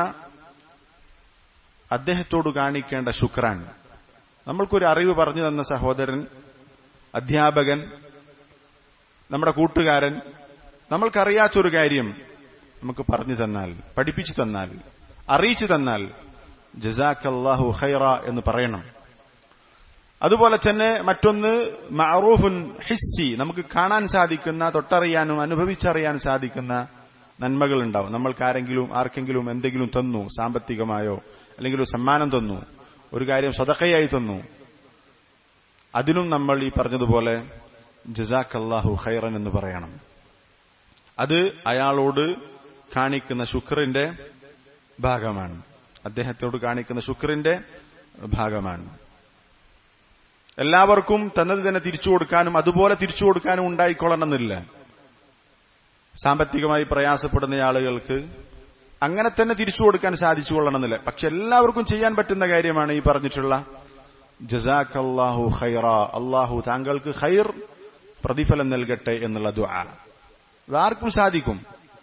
അദ്ദേഹത്തോട് കാണിക്കേണ്ട ശുക്രാൻ നമ്മൾക്കൊരു അറിവ് പറഞ്ഞു തന്ന സഹോദരൻ അധ്യാപകൻ നമ്മുടെ കൂട്ടുകാരൻ നമ്മൾക്കറിയാത്തൊരു കാര്യം നമുക്ക് പറഞ്ഞു തന്നാൽ പഠിപ്പിച്ചു തന്നാൽ അറിയിച്ചു തന്നാൽ ജസാഖല്ലാഹു ഖൈറ എന്ന് പറയണം അതുപോലെ തന്നെ മറ്റൊന്ന് മഅറൂഫുൻ ഹിസ്സി നമുക്ക് കാണാൻ സാധിക്കുന്ന തൊട്ടറിയാനും അനുഭവിച്ചറിയാൻ സാധിക്കുന്ന നന്മകൾ ഉണ്ടാവും നമ്മൾക്ക് ആരെങ്കിലും ആർക്കെങ്കിലും എന്തെങ്കിലും തന്നു സാമ്പത്തികമായോ അല്ലെങ്കിൽ ഒരു സമ്മാനം തന്നു ഒരു കാര്യം സ്വതക്കയായി തന്നു അതിനും നമ്മൾ ഈ പറഞ്ഞതുപോലെ ജസാഖ് അള്ളാഹു ഖൈറൻ എന്ന് പറയണം അത് അയാളോട് കാണിക്കുന്ന ശുക്രിന്റെ ഭാഗമാണ് അദ്ദേഹത്തോട് കാണിക്കുന്ന ശുക്രിന്റെ ഭാഗമാണ് എല്ലാവർക്കും തന്നത് തന്നെ തിരിച്ചു കൊടുക്കാനും അതുപോലെ തിരിച്ചു കൊടുക്കാനും ഉണ്ടായിക്കൊള്ളണമെന്നില്ല സാമ്പത്തികമായി പ്രയാസപ്പെടുന്ന ആളുകൾക്ക് അങ്ങനെ തന്നെ തിരിച്ചു കൊടുക്കാൻ സാധിച്ചു കൊള്ളണമെന്നില്ല പക്ഷെ എല്ലാവർക്കും ചെയ്യാൻ പറ്റുന്ന കാര്യമാണ് ഈ പറഞ്ഞിട്ടുള്ള ജസാഖ് അള്ളാഹു ഖൈറ അള്ളാഹു താങ്കൾക്ക് ഖൈർ പ്രതിഫലം നൽകട്ടെ എന്നുള്ള ദുആ അതാർക്കും സാധിക്കും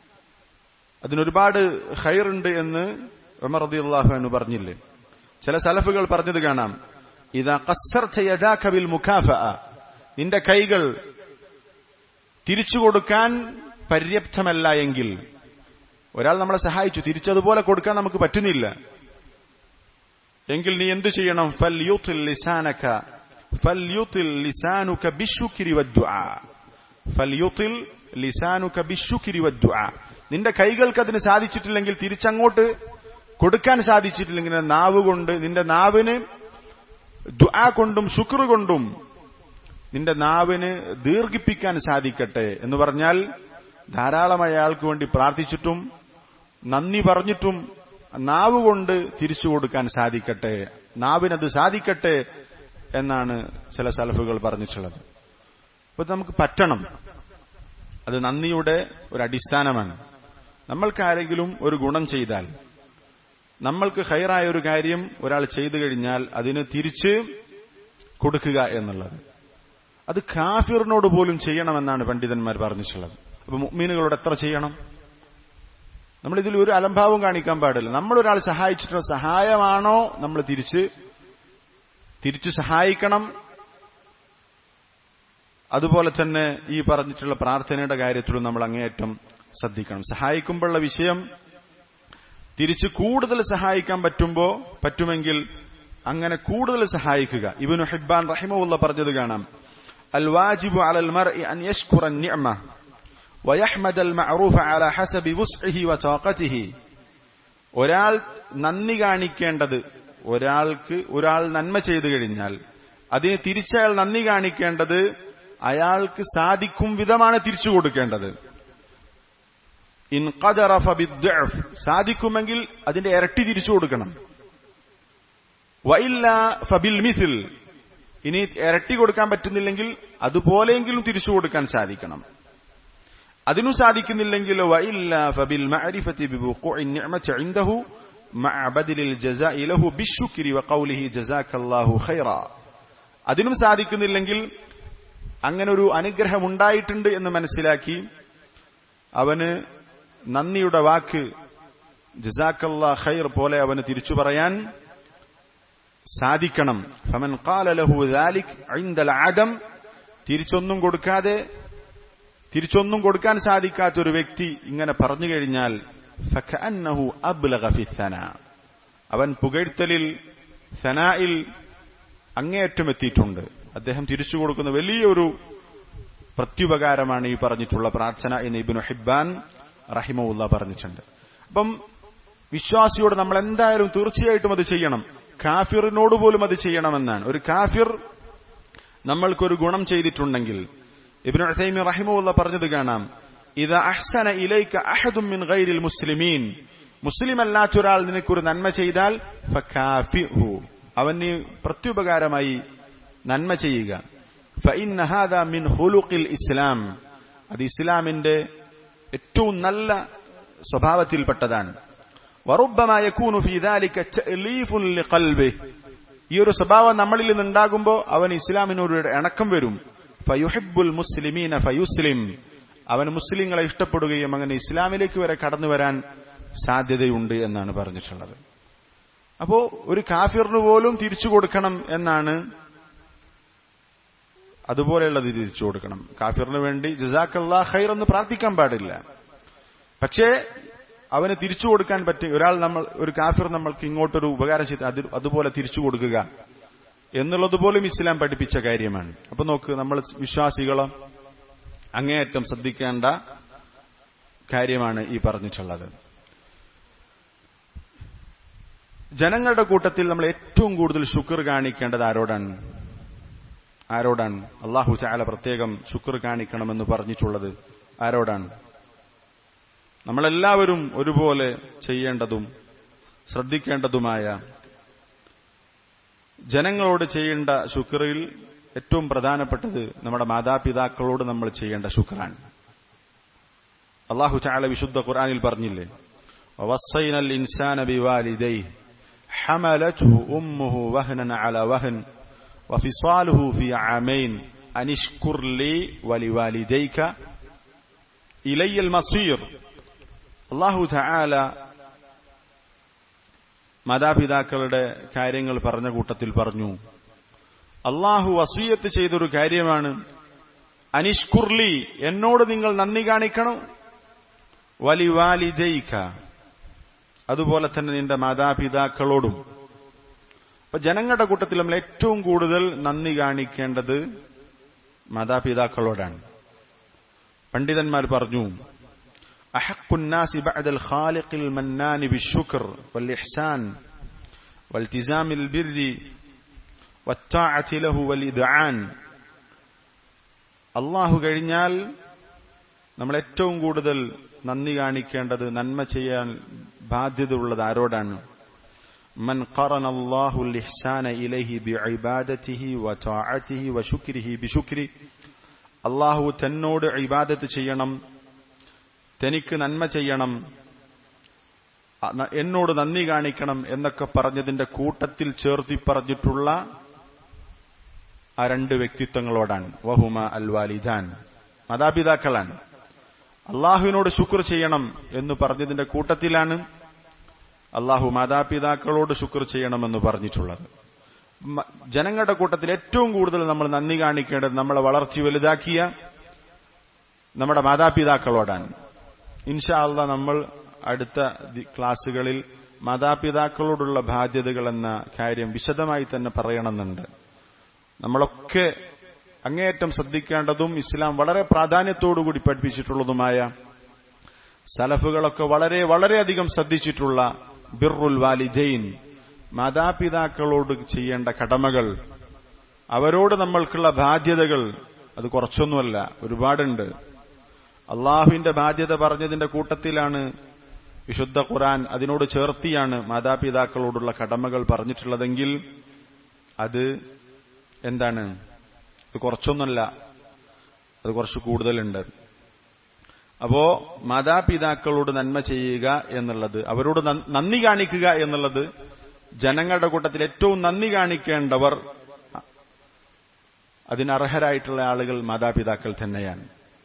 അതിനൊരുപാട് ഖൈറുണ്ട് എന്ന് ഉമർ റതി അള്ളാഹു എന്ന് പറഞ്ഞില്ലേ ചില സലഫുകൾ പറഞ്ഞത് കാണാം ഇതാ കസ്സർബിൽ മുഖാഫ നിന്റെ കൈകൾ തിരിച്ചു കൊടുക്കാൻ പര്യാപ്തമല്ല എങ്കിൽ ഒരാൾ നമ്മളെ സഹായിച്ചു തിരിച്ചതുപോലെ കൊടുക്കാൻ നമുക്ക് പറ്റുന്നില്ല എങ്കിൽ നീ എന്തു ചെയ്യണം ഫൽ യൂത്തിൽ ലിസാനക ഫൽ യൂത്തിൽ ലിസാനുക ബിശുക്രി വദ്ദുആ ഫൽ യൂത്തിൽ ലിസാനുക ബിശുക്രി വദ്ദുആ നിന്റെ കൈകൾക്ക് അതിന് സാധിച്ചിട്ടില്ലെങ്കിൽ തിരിച്ചങ്ങോട്ട് കൊടുക്കാൻ സാധിച്ചിട്ടില്ലെങ്കിൽ നാവ് കൊണ്ട് നിന്റെ നാവിന് ദുആ കൊണ്ടും ശുക്ർ കൊണ്ടും നിന്റെ നാവിന് ദീർഘിപ്പിക്കാൻ സാധിക്കട്ടെ എന്ന് പറഞ്ഞാൽ ധാരാളം അയാൾക്ക് വേണ്ടി പ്രാർത്ഥിച്ചിട്ടും നന്ദി പറഞ്ഞിട്ടും നാവ് കൊണ്ട് തിരിച്ചു കൊടുക്കാൻ സാധിക്കട്ടെ നാവിനത് സാധിക്കട്ടെ എന്നാണ് ചില സലഫുകൾ പറഞ്ഞിട്ടുള്ളത് അപ്പൊ നമുക്ക് പറ്റണം അത് നന്ദിയുടെ ഒരു അടിസ്ഥാനമാണ് നമ്മൾക്കാരെങ്കിലും ഒരു ഗുണം ചെയ്താൽ നമ്മൾക്ക് ഹൈറായ ഒരു കാര്യം ഒരാൾ ചെയ്തു കഴിഞ്ഞാൽ അതിന് തിരിച്ച് കൊടുക്കുക എന്നുള്ളത് അത് കാഫിറിനോട് പോലും ചെയ്യണമെന്നാണ് പണ്ഡിതന്മാർ പറഞ്ഞിട്ടുള്ളത് അപ്പൊ മുഅ്മീനുകളോട് എത്ര ചെയ്യണം നമ്മൾ ഇതിൽ ഒരു അലംഭാവം കാണിക്കാൻ പാടില്ല നമ്മൾ ഒരാൾ സഹായിച്ചിട്ടുള്ള സഹായമാണോ നമ്മൾ തിരിച്ച് തിരിച്ചു സഹായിക്കണം അതുപോലെ തന്നെ ഈ പറഞ്ഞിട്ടുള്ള പ്രാർത്ഥനയുടെ കാര്യത്തിലും നമ്മൾ അങ്ങേയറ്റം ശ്രദ്ധിക്കണം സഹായിക്കുമ്പോഴുള്ള വിഷയം തിരിച്ച് കൂടുതൽ സഹായിക്കാൻ പറ്റുമ്പോ പറ്റുമെങ്കിൽ അങ്ങനെ കൂടുതൽ സഹായിക്കുക ഇബനു ഹിബാൻ റഹിമുള്ള പറഞ്ഞത് കാണാം അൽ വാജിബു അലൽ മർഇ അൻ യഷ്കുറ നിഅമ ويحمد المعروف على حسب وسعه وطاقته ഒരാൾ നന്ദി കാണിക്കേണ്ടത് ഒരാൾക്ക് ഒരാൾ നന്മ ചെയ്തു കഴിഞ്ഞാൽ അതിന് തിരിച്ചയാൾ നന്ദി കാണിക്കേണ്ടത് അയാൾക്ക് സാധിക്കും വിധമാണ് തിരിച്ചു കൊടുക്കേണ്ടത് ഇൻ ഖദറ ഫബിദ്ദഅഫ് സാധിക്കുമെങ്കിൽ അതിന്റെ ഇരട്ടി തിരിച്ചു കൊടുക്കണം വഇല്ല ഫബിൽ മിസിൽ ഇനി ഇരട്ടി കൊടുക്കാൻ പറ്റുന്നില്ലെങ്കിൽ അതുപോലെയെങ്കിലും തിരിച്ചു കൊടുക്കാൻ സാധിക്കണം അതിനു സാധിക്കുന്നില്ലെങ്കിൽ വഇല്ല ഫബിൽ മഅരിഫത്തി ബിവുഖൂഇ നിഅമത്തി ഇൻദഹു മഅ ബദലിൽ ജസാഇ ലഹു ബിശ്ശുക്രി വഖൗലിഹി ജസാക്കല്ലാഹു ഖൈറ അതിനും സാധിക്കുന്നില്ലെങ്കിൽ അങ്ങനെ ഒരു അനുഗ്രഹം ഉണ്ടായിട്ടുണ്ട് എന്ന് മനസ്സിലാക്കി അവന് നന്ദിയുടെ വാക്ക് ജസാക്കല്ലാ ഖൈർ പോലെ അവന് തിരിച്ചു പറയാൻ സാധിക്കണം ഫമൻ ഖാല ലഹു ദാലിക് ഇൻദൽ ആദം തിരിച്ചൊന്നും കൊടുക്കാതെ തിരിച്ചൊന്നും കൊടുക്കാൻ സാധിക്കാത്ത ഒരു വ്യക്തി ഇങ്ങനെ പറഞ്ഞു കഴിഞ്ഞാൽ ഫകഅന്നഹു അബ്ലഗ ഫി സനാ അവൻ പുകഴ്ത്തലിൽ സനായിൽ അങ്ങേയറ്റം എത്തിയിട്ടുണ്ട് അദ്ദേഹം തിരിച്ചു കൊടുക്കുന്ന വലിയൊരു പ്രത്യുപകാരമാണ് ഈ പറഞ്ഞിട്ടുള്ള പ്രാർത്ഥന എന്ന് ഇബിനു ഹിബാൻ റഹിമുല്ല പറഞ്ഞിട്ടുണ്ട് അപ്പം വിശ്വാസിയോട് നമ്മൾ എന്തായാലും തീർച്ചയായിട്ടും അത് ചെയ്യണം കാഫിറിനോട് പോലും അത് ചെയ്യണമെന്നാണ് ഒരു കാഫിർ നമ്മൾക്കൊരു ഗുണം ചെയ്തിട്ടുണ്ടെങ്കിൽ ഇബ്നു ഉസൈമി റഹിമുല്ല പറഞ്ഞത് കാണാം ഇത് അഹ്സന ഇലൈക അഹദും മിൻ ഗൈരിൽ മുസ്ലിമീൻ മുസ്ലിം അല്ലാത്ത ഒരാൾ നിനക്കൊരു നന്മ ചെയ്താൽ ഫകാഫിഹു അവന് പ്രത്യുപകാരമായി നന്മ ചെയ്യുക ഫഇന്ന ഹാദ മിൻ ഹുലുഖിൽ ഇസ്ലാം അത് ഇസ്ലാമിന്റെ ഏറ്റവും നല്ല സ്വഭാവത്തിൽപ്പെട്ടതാണ് വറുബ്ബമാ യകൂനു ഫീ ദാലിക തഅലീഫുൻ ലിഖൽബിഹി ഈ ഒരു സ്വഭാവം നമ്മളിൽ നിന്നുണ്ടാകുമ്പോൾ അവൻ ഇസ്ലാമിനോട് ഇണക്കം വരും ഫയുഹിബുൽ മുസ്ലിമീന ഫയുസ്ലിം അവൻ മുസ്ലിങ്ങളെ ഇഷ്ടപ്പെടുകയും അങ്ങനെ ഇസ്ലാമിലേക്ക് വരെ കടന്നു വരാൻ സാധ്യതയുണ്ട് എന്നാണ് പറഞ്ഞിട്ടുള്ളത് അപ്പോ ഒരു കാഫിറിന് പോലും തിരിച്ചു കൊടുക്കണം എന്നാണ് അതുപോലെയുള്ളത് തിരിച്ചു കൊടുക്കണം കാഫിറിന് വേണ്ടി ജസാഖല്ലാ ഖൈർ എന്ന് പ്രാർത്ഥിക്കാൻ പാടില്ല പക്ഷേ അവന് തിരിച്ചു കൊടുക്കാൻ പറ്റും ഒരാൾ നമ്മൾ ഒരു കാഫിർ നമ്മൾക്ക് ഇങ്ങോട്ടൊരു ഉപകാരം ചെയ്ത് അത് അതുപോലെ തിരിച്ചു കൊടുക്കുക എന്നുള്ളത് പോലും ഇസ്ലാം പഠിപ്പിച്ച കാര്യമാണ് അപ്പൊ നോക്ക് നമ്മൾ വിശ്വാസികളോ അങ്ങേയറ്റം ശ്രദ്ധിക്കേണ്ട കാര്യമാണ് ഈ പറഞ്ഞിട്ടുള്ളത് ജനങ്ങളുടെ കൂട്ടത്തിൽ നമ്മൾ ഏറ്റവും കൂടുതൽ ശുക്ർ കാണിക്കേണ്ടത് ആരോടാണ് ആരോടാണ് അള്ളാഹു ചാല പ്രത്യേകം ശുക്ർ കാണിക്കണമെന്ന് പറഞ്ഞിട്ടുള്ളത് ആരോടാണ് നമ്മളെല്ലാവരും ഒരുപോലെ ചെയ്യേണ്ടതും ശ്രദ്ധിക്കേണ്ടതുമായ ജനങ്ങളോട് ചെയ്യേണ്ട ശുക്രയിൽ ഏറ്റവും പ്രധാനപ്പെട്ടത് നമ്മുടെ മാതാപിതാക്കളോട് നമ്മൾ ചെയ്യേണ്ട ശുക്രാണ് അള്ളാഹു ചാല വിശുദ്ധ ഖുർആാനിൽ പറഞ്ഞില്ലേ ووصينا الإنسان بوالديه حملته أمه وهنا على وهن وفصاله في عامين أن اشكر لي ولوالديك إلي المصير അള്ളാഹു ചാല മാതാപിതാക്കളുടെ കാര്യങ്ങൾ പറഞ്ഞ കൂട്ടത്തിൽ പറഞ്ഞു അള്ളാഹു വസൂയത്ത് ചെയ്തൊരു കാര്യമാണ് അനിഷ്കുർലി എന്നോട് നിങ്ങൾ നന്ദി കാണിക്കണം വലിവാലിദൈക അതുപോലെ തന്നെ നിന്റെ മാതാപിതാക്കളോടും അപ്പൊ ജനങ്ങളുടെ കൂട്ടത്തിൽ നമ്മൾ ഏറ്റവും കൂടുതൽ നന്ദി കാണിക്കേണ്ടത് മാതാപിതാക്കളോടാണ് പണ്ഡിതന്മാർ പറഞ്ഞു أحق الناس بعد الخالق المنان بالشكر والإحسان والتزام البر والطاعة له والإذعان അള്ളാഹു കഴിഞ്ഞാൽ നമ്മൾ ഏറ്റവും കൂടുതൽ നന്ദി കാണിക്കേണ്ടത് നന്മ ചെയ്യാൻ ബാധ്യതയുള്ളത് ആരോടാണ് من قرن الله الإحسان إليه بعبادته وطاعته وشكره بشكره അള്ളാഹു തന്നോട് ഇബാദത്ത് ചെയ്യണം തനിക്ക് നന്മ ചെയ്യണം എന്നോട് നന്ദി കാണിക്കണം എന്നൊക്കെ പറഞ്ഞതിന്റെ കൂട്ടത്തിൽ ചേർത്തി പറഞ്ഞിട്ടുള്ള ആ രണ്ട് വ്യക്തിത്വങ്ങളോടാണ് വഹുമ അൽ വാലിദാൻ മാതാപിതാക്കളാണ് അള്ളാഹുവിനോട് ശുക്ർ ചെയ്യണം എന്ന് പറഞ്ഞതിന്റെ കൂട്ടത്തിലാണ് അള്ളാഹു മാതാപിതാക്കളോട് ശുക്ർ ചെയ്യണമെന്ന് പറഞ്ഞിട്ടുള്ളത് ജനങ്ങളുടെ കൂട്ടത്തിൽ ഏറ്റവും കൂടുതൽ നമ്മൾ നന്ദി കാണിക്കേണ്ടത് നമ്മളെ വളർത്തി വലുതാക്കിയ നമ്മുടെ മാതാപിതാക്കളോടാണ് ഇൻഷാ അല്ല നമ്മൾ അടുത്ത ക്ലാസ്സുകളിൽ മാതാപിതാക്കളോടുള്ള ബാധ്യതകൾ എന്ന കാര്യം വിശദമായി തന്നെ പറയണമെന്നുണ്ട് നമ്മളൊക്കെ അങ്ങേയറ്റം ശ്രദ്ധിക്കേണ്ടതും ഇസ്ലാം വളരെ പ്രാധാന്യത്തോടുകൂടി പഠിപ്പിച്ചിട്ടുള്ളതുമായ സലഫുകളൊക്കെ വളരെ വളരെയധികം ശ്രദ്ധിച്ചിട്ടുള്ള ബിറുൽ വാലിജൈൻ മാതാപിതാക്കളോട് ചെയ്യേണ്ട കടമകൾ അവരോട് നമ്മൾക്കുള്ള ബാധ്യതകൾ അത് കുറച്ചൊന്നുമല്ല ഒരുപാടുണ്ട് അള്ളാഹുവിന്റെ ബാധ്യത പറഞ്ഞതിന്റെ കൂട്ടത്തിലാണ് വിശുദ്ധ ഖുറാൻ അതിനോട് ചേർത്തിയാണ് മാതാപിതാക്കളോടുള്ള കടമകൾ പറഞ്ഞിട്ടുള്ളതെങ്കിൽ അത് എന്താണ് ഇത് കുറച്ചൊന്നുമല്ല അത് കുറച്ച് കൂടുതലുണ്ട് അപ്പോ മാതാപിതാക്കളോട് നന്മ ചെയ്യുക എന്നുള്ളത് അവരോട് നന്ദി കാണിക്കുക എന്നുള്ളത് ജനങ്ങളുടെ കൂട്ടത്തിൽ ഏറ്റവും നന്ദി കാണിക്കേണ്ടവർ അതിനർഹരായിട്ടുള്ള ആളുകൾ മാതാപിതാക്കൾ തന്നെയാണ്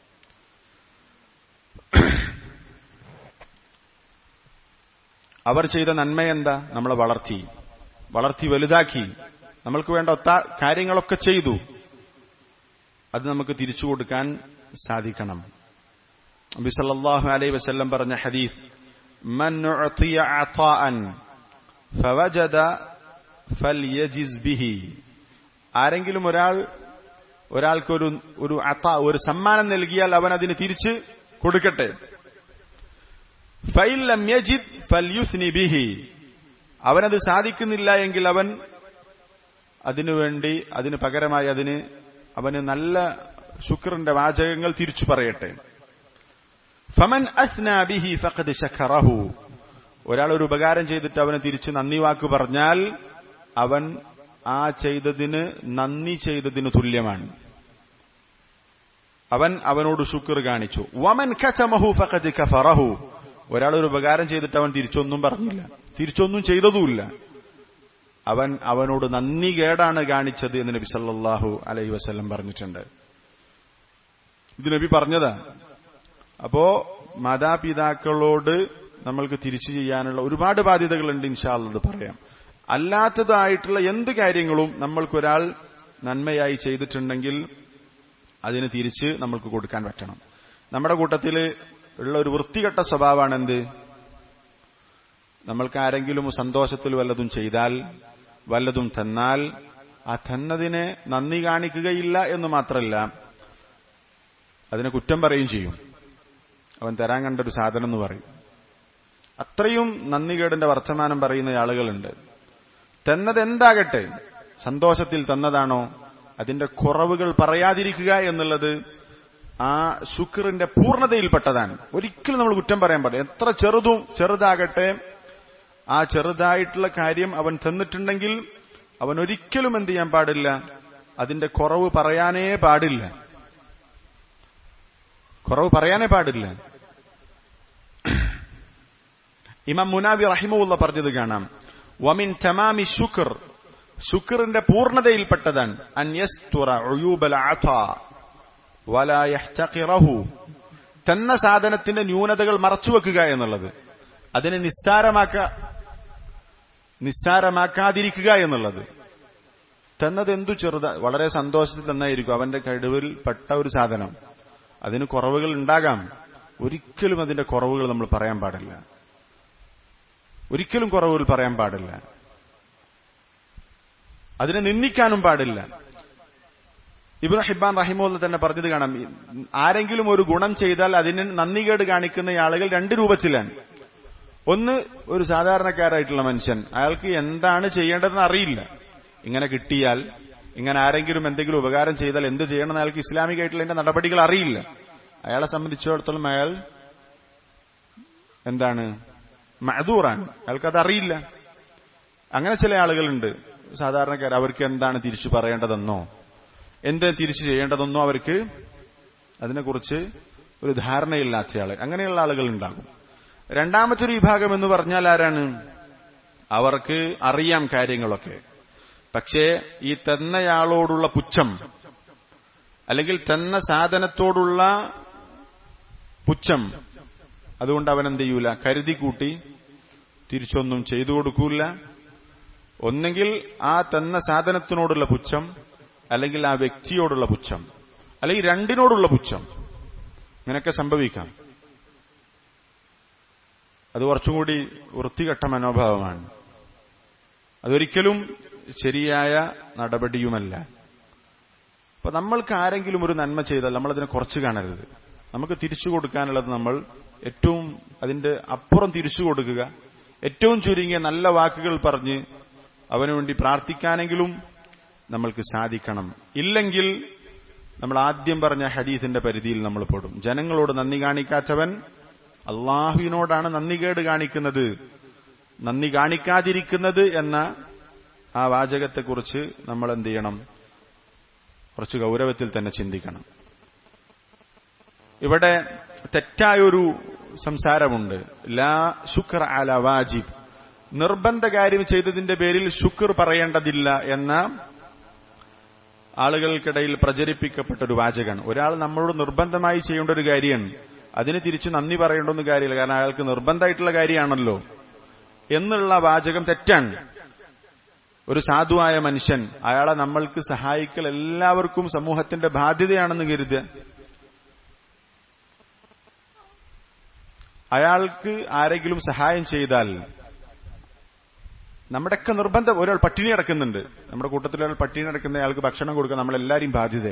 അവർ ചെയ്ത നന്മയെന്താ നമ്മളെ വളർത്തി വളർത്തി വലുതാക്കി നമ്മൾക്ക് വേണ്ട ഒത്ത കാര്യങ്ങളൊക്കെ ചെയ്തു അത് നമുക്ക് തിരിച്ചു കൊടുക്കാൻ സാധിക്കണം നബി സല്ലല്ലാഹു അലൈഹി വസല്ലം പറഞ്ഞ ഹദീസ് മൻ ഉഅതിയ അതാഅൻ ഫവജദ ഫൽയജിസ് ബിഹി ആരെങ്കിലും ഒരാൾ ഒരാൾക്കൊരു ഒരു അത്ത ഒരു സമ്മാനം നൽകിയാൽ അവൻ അതിന് തിരിച്ച് കൊടുക്കട്ടെ ഫൈലം യജിദ് ഫൽയുസ്നി ബിഹി അവനത് സാധിക്കുന്നില്ല എങ്കിൽ അവൻ അതിനുവേണ്ടി അതിന് പകരമായി അതിന് അവന് നല്ല ശുക്രന്റെ വാചകങ്ങൾ തിരിച്ചു പറയട്ടെ ഫമൻ അസ്നാബിഹി ഫഖദ് ശഖറഹു ഒരാൾ ഒരു ഉപകാരം ചെയ്തിട്ട് അവന് തിരിച്ച് നന്ദി വാക്ക് പറഞ്ഞാൽ അവൻ ആ ചെയ്തതിന് നന്ദി ചെയ്തതിന് തുല്യമാണ് അവൻ അവനോട് ശുക്ർ കാണിച്ചു വമൻ കച്ചമഹു ഫഖദ് കഫറഹു ഒരാൾ ഒരു ഉപകാരം ചെയ്തിട്ട് അവൻ തിരിച്ചൊന്നും പറഞ്ഞില്ല തിരിച്ചൊന്നും ചെയ്തതുമില്ല അവൻ അവനോട് നന്ദി കേടാണ് കാണിച്ചത് എന്ന് നബി സല്ലല്ലാഹു അലൈഹി വസല്ലം പറഞ്ഞിട്ടുണ്ട് ഇത് നബി പറഞ്ഞതാ അപ്പോ മാതാപിതാക്കളോട് നമ്മൾക്ക് തിരിച്ചു ചെയ്യാനുള്ള ഒരുപാട് ബാധ്യതകളുണ്ട് ഇൻഷാള്ളത് പറയാം അല്ലാത്തതായിട്ടുള്ള എന്ത് കാര്യങ്ങളും നമ്മൾക്കൊരാൾ നന്മയായി ചെയ്തിട്ടുണ്ടെങ്കിൽ അതിന് തിരിച്ച് നമ്മൾക്ക് കൊടുക്കാൻ പറ്റണം നമ്മുടെ കൂട്ടത്തിൽ ഉള്ള ഒരു വൃത്തികെട്ട സ്വഭാവമാണ് എന്ത് നമ്മൾക്ക് ആരെങ്കിലും സന്തോഷത്തിൽ വല്ലതും ചെയ്താൽ വല്ലതും തന്നാൽ ആ തന്നതിനെ നന്ദി കാണിക്കുകയില്ല എന്ന് മാത്രമല്ല അതിനെ കുറ്റം പറയുകയും ചെയ്യും അവൻ തരാൻ കണ്ട ഒരു സാധനം എന്ന് പറയും അത്രയും നന്ദികേടിന്റെ വർത്തമാനം പറയുന്ന ആളുകളുണ്ട് തന്നത് എന്താകട്ടെ സന്തോഷത്തിൽ തന്നതാണോ അതിന്റെ കുറവുകൾ പറയാതിരിക്കുക എന്നുള്ളത് ആ ശുക്റിന്റെ പൂർണ്ണതയിൽപ്പെട്ടതാണ് ഒരിക്കലും നമ്മൾ കുറ്റം പറയാൻ പാടില്ല എത്ര ചെറുതും ചെറുതാകട്ടെ ആ ചെറുതായിട്ടുള്ള കാര്യം അവൻ തന്നിട്ടുണ്ടെങ്കിൽ അവൻ ഒരിക്കലും എന്ത് ചെയ്യാൻ പാടില്ല അതിന്റെ കുറവ് പറയാനേ പാടില്ല കുറവ് പറയാനേ പാടില്ല ഇമാം മുനാബി റഹിമുള്ള പറഞ്ഞത് കാണാം വമിൻ തമാമി ശുക്ർ ശുക്റിന്റെ പൂർണ്ണതയിൽപ്പെട്ടതാണ് അന്യസ്തുറ ഉയൂബൽ ആഥ വലാ യഹ്തഖിറഹു തന്ന സാധനത്തിന്റെ ന്യൂനതകൾ മറച്ചുവെക്കുക എന്നുള്ളത് അതിനെ നിസ്സാരമാക്ക നിസ്സാരമാക്കാതിരിക്കുക എന്നുള്ളത് തന്നത് എന്തു ചെറുത വളരെ സന്തോഷത്തിൽ തന്നായിരിക്കും അവന്റെ കഴിവിൽ പെട്ട ഒരു സാധനം അതിന് കുറവുകൾ ഉണ്ടാകാം ഒരിക്കലും അതിന്റെ കുറവുകൾ നമ്മൾ പറയാൻ പാടില്ല ഒരിക്കലും കുറവുകൾ പറയാൻ പാടില്ല അതിനെ നിന്ദിക്കാനും പാടില്ല ഇബ്നു ഹിബാൻ റഹിമുല്ല തന്നെ പറഞ്ഞത് കാണാം ആരെങ്കിലും ഒരു ഗുണം ചെയ്താൽ അതിന് നന്ദികേട് കാണിക്കുന്ന ആളുകൾ രണ്ട് രൂപത്തിലാണ് ഒന്ന് ഒരു സാധാരണക്കാരായിട്ടുള്ള മനുഷ്യൻ അയാൾക്ക് എന്താണ് ചെയ്യേണ്ടതെന്ന് അറിയില്ല ഇങ്ങനെ കിട്ടിയാൽ ഇങ്ങനെ ആരെങ്കിലും എന്തെങ്കിലും ഉപകാരം ചെയ്താൽ എന്ത് ചെയ്യണമെന്ന് അയാൾക്ക് ഇസ്ലാമികമായിട്ടുള്ള അതിന്റെ നടപടികൾ അറിയില്ല അയാളെ സംബന്ധിച്ചിടത്തോളം അയാൾ എന്താണ് മഹദൂറാണ് അയാൾക്കത് അറിയില്ല അങ്ങനെ ചില ആളുകളുണ്ട് സാധാരണക്കാർ അവർക്ക് എന്താണ് തിരിച്ചു പറയേണ്ടതെന്നോ എന്ത് തിരിച്ചു ചെയ്യേണ്ടതെന്നോ അവർക്ക് അതിനെക്കുറിച്ച് ഒരു ധാരണയില്ലാത്തയാൾ അങ്ങനെയുള്ള ആളുകൾ ഉണ്ടാകും രണ്ടാമത്തെ ഒരു വിഭാഗം എന്ന് പറഞ്ഞാൽ ആരാണ് അവർക്ക് അറിയാം കാര്യങ്ങളൊക്കെ പക്ഷേ ഈ തന്നയാളോടുള്ള പുച്ഛം അല്ലെങ്കിൽ തന്ന സാധനത്തോടുള്ള പുച്ഛം അതുകൊണ്ട് അവൻ എന്ത് ചെയ്യൂല കരുതി കൂട്ടി തിരിച്ചൊന്നും ചെയ്തു കൊടുക്കൂല ഒന്നെങ്കിൽ ആ തന്ന സാധനത്തിനോടുള്ള പുച്ഛം അല്ലെങ്കിൽ ആ വ്യക്തിയോടുള്ള പുച്ഛം അല്ലെങ്കിൽ രണ്ടിനോടുള്ള പുച്ഛം ഇങ്ങനെയൊക്കെ സംഭവിക്കാം അത് കുറച്ചും കൂടി വൃത്തികെട്ട മനോഭാവമാണ് അതൊരിക്കലും ശരിയായ നടപടിയുമല്ല അപ്പൊ നമ്മൾക്ക് ആരെങ്കിലും ഒരു നന്മ ചെയ്താൽ നമ്മളതിനെ കുറച്ച് കാണരുത് നമുക്ക് തിരിച്ചു കൊടുക്കാനുള്ളത് നമ്മൾ ഏറ്റവും അതിന്റെ അപ്പുറം തിരിച്ചു കൊടുക്കുക ഏറ്റവും ചുരുങ്ങിയ നല്ല വാക്കുകൾ പറഞ്ഞ് അവനു വേണ്ടി പ്രാർത്ഥിക്കാനെങ്കിലും നമ്മൾക്ക് സാധിക്കണം ഇല്ലെങ്കിൽ നമ്മൾ ആദ്യം പറഞ്ഞ ഹദീസിന്റെ പരിധിയിൽ നമ്മൾ പെടും ജനങ്ങളോട് നന്ദി കാണിക്കാത്തവൻ അള്ളാഹുവിനോടാണ് നന്ദികേട് കാണിക്കുന്നത് നന്ദി കാണിക്കാതിരിക്കുന്നത് എന്ന ആ വാചകത്തെക്കുറിച്ച് നമ്മൾ എന്ത് ചെയ്യണം കുറച്ച് ഗൗരവത്തിൽ തന്നെ ചിന്തിക്കണം ഇവിടെ തെറ്റായൊരു സംസാരമുണ്ട് ലാ ശുക്ർ അല വാജിബ് നിർബന്ധ കാര്യം ചെയ്തതിന്റെ പേരിൽ ശുക്ർ പറയേണ്ടതില്ല എന്ന ആളുകൾക്കിടയിൽ പ്രചരിപ്പിക്കപ്പെട്ട ഒരു വാചകമാണ് ഒരാൾ നമ്മളോട് നിർബന്ധമായി ചെയ്യേണ്ട ഒരു കാര്യമാണ് അതിന് തിരിച്ചു നന്ദി പറയേണ്ടൊന്ന് കാര്യമില്ല കാരണം അയാൾക്ക് നിർബന്ധമായിട്ടുള്ള കാര്യമാണല്ലോ എന്നുള്ള വാചകം തെറ്റാണ് ഒരു സാധുവായ മനുഷ്യൻ അയാളെ നമ്മൾക്ക് സഹായിക്കൽ എല്ലാവർക്കും സമൂഹത്തിന്റെ ബാധ്യതയാണെന്ന് കരുതുക അയാൾക്ക് ആരെങ്കിലും സഹായം ചെയ്താൽ നമ്മുടെയൊക്കെ നിർബന്ധം ഒരാൾ പട്ടിണി അടക്കുന്നുണ്ട് നമ്മുടെ കൂട്ടത്തിൽ ഒരാൾ പട്ടിണി അടക്കുന്ന അയാൾക്ക് ഭക്ഷണം കൊടുക്കുക നമ്മളെല്ലാവരും ബാധ്യത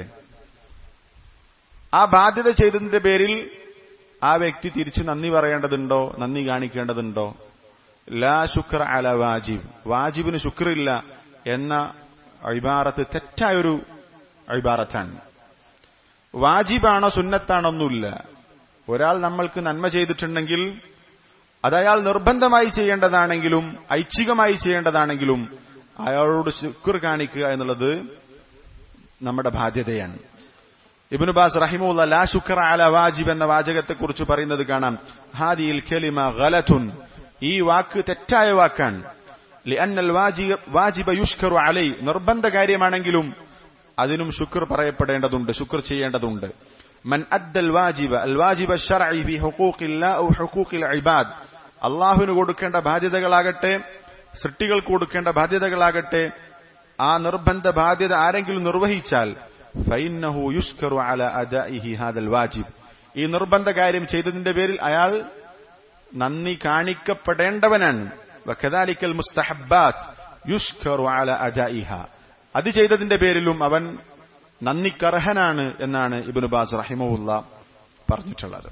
ആ ബാധ്യത ചെയ്തതിന്റെ പേരിൽ ആ വ്യക്തി തിരിച്ച് നന്ദി പറയേണ്ടതുണ്ടോ നന്ദി കാണിക്കേണ്ടതുണ്ടോ ലാ ശുക്ര അല വാജിബ് വാജിബിന് ശുക്രില്ല എന്ന അഴിബാറത്ത് തെറ്റായൊരു അഴിബാറത്താണ് വാജിബാണോ സുന്നത്താണൊന്നുമില്ല ഒരാൾ നമ്മൾക്ക് നന്മ ചെയ്തിട്ടുണ്ടെങ്കിൽ അത് അയാൾ നിർബന്ധമായി ചെയ്യേണ്ടതാണെങ്കിലും ഐച്ഛികമായി ചെയ്യേണ്ടതാണെങ്കിലും അയാളോട് ശുക്ർ കാണിക്കുക എന്നുള്ളത് നമ്മുടെ ബാധ്യതയാണ് ഇബിനുബാസ് റഹിമുല്ല ലാ ശുക്ര അല വാജിബ് എന്ന വാചകത്തെക്കുറിച്ച് പറയുന്നത് കാണാം ഹാദിയിൽ കെലിമ ഗലത്തുൻ ഈ വാക്ക് തെറ്റായ വാക്കാണ് ലിഅന്നൽ വാജിബ യുഷ്കറു അലൈ നിർബന്ധ കാര്യമാണെങ്കിലും അതിനും ശുക്ർ പറയപ്പെടേണ്ടതുണ്ട് ശുക്ർ ചെയ്യേണ്ടതുണ്ട് മൻ അദ്ദൽ വാജിബ അൽ വാജിബ ശർഇ ഫി ഹുഖൂഖില്ലാ ഔ ഹുഖൂഖിൽ ഇബാദ് അള്ളാഹുവിന് കൊടുക്കേണ്ട ബാധ്യതകളാകട്ടെ സൃഷ്ടികൾക്ക് കൊടുക്കേണ്ട ബാധ്യതകളാകട്ടെ ആ നിർബന്ധ ബാധ്യത ആരെങ്കിലും നിർവഹിച്ചാൽ ഫൈന്നഹു യുഷ്കറു അല അദാഇഹി ഹാദൽ വാജിബ് ഈ നിർബന്ധ കാര്യം ചെയ്തതിന്റെ പേരിൽ അയാൾ നന്ദി കാണിക്കപ്പെടേണ്ടവനാണ് വഖദാലിക്കൽ മുസ്തഹബ്ബാത്ത് യുഷ്കറു അല അദാഇഹ അത് ചെയ്തതിന്റെ പേരിലും അവൻ നന്ദിക്കർഹനാണ് എന്നാണ് ഇബിന് ബാസ് റഹിമുല്ല പറഞ്ഞിട്ടുള്ളത്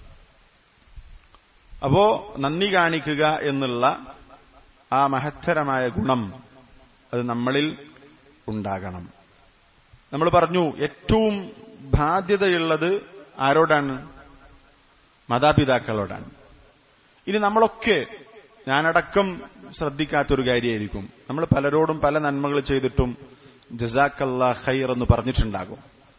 അപ്പോ നന്ദി കാണിക്കുക എന്നുള്ള ആ മഹത്തരമായ ഗുണം അത് നമ്മളിൽ ഉണ്ടാകണം നമ്മൾ പറഞ്ഞു ഏറ്റവും ബാധ്യതയുള്ളത് ആരോടാണ് മാതാപിതാക്കളോടാണ് ഇനി നമ്മളൊക്കെ ഞാനടക്കം ശ്രദ്ധിക്കാത്തൊരു കാര്യമായിരിക്കും നമ്മൾ പലരോടും പല നന്മകൾ ചെയ്തിട്ടും ജസാക്കല്ലാ ഖൈർ എന്ന് പറഞ്ഞിട്ടുണ്ടാകും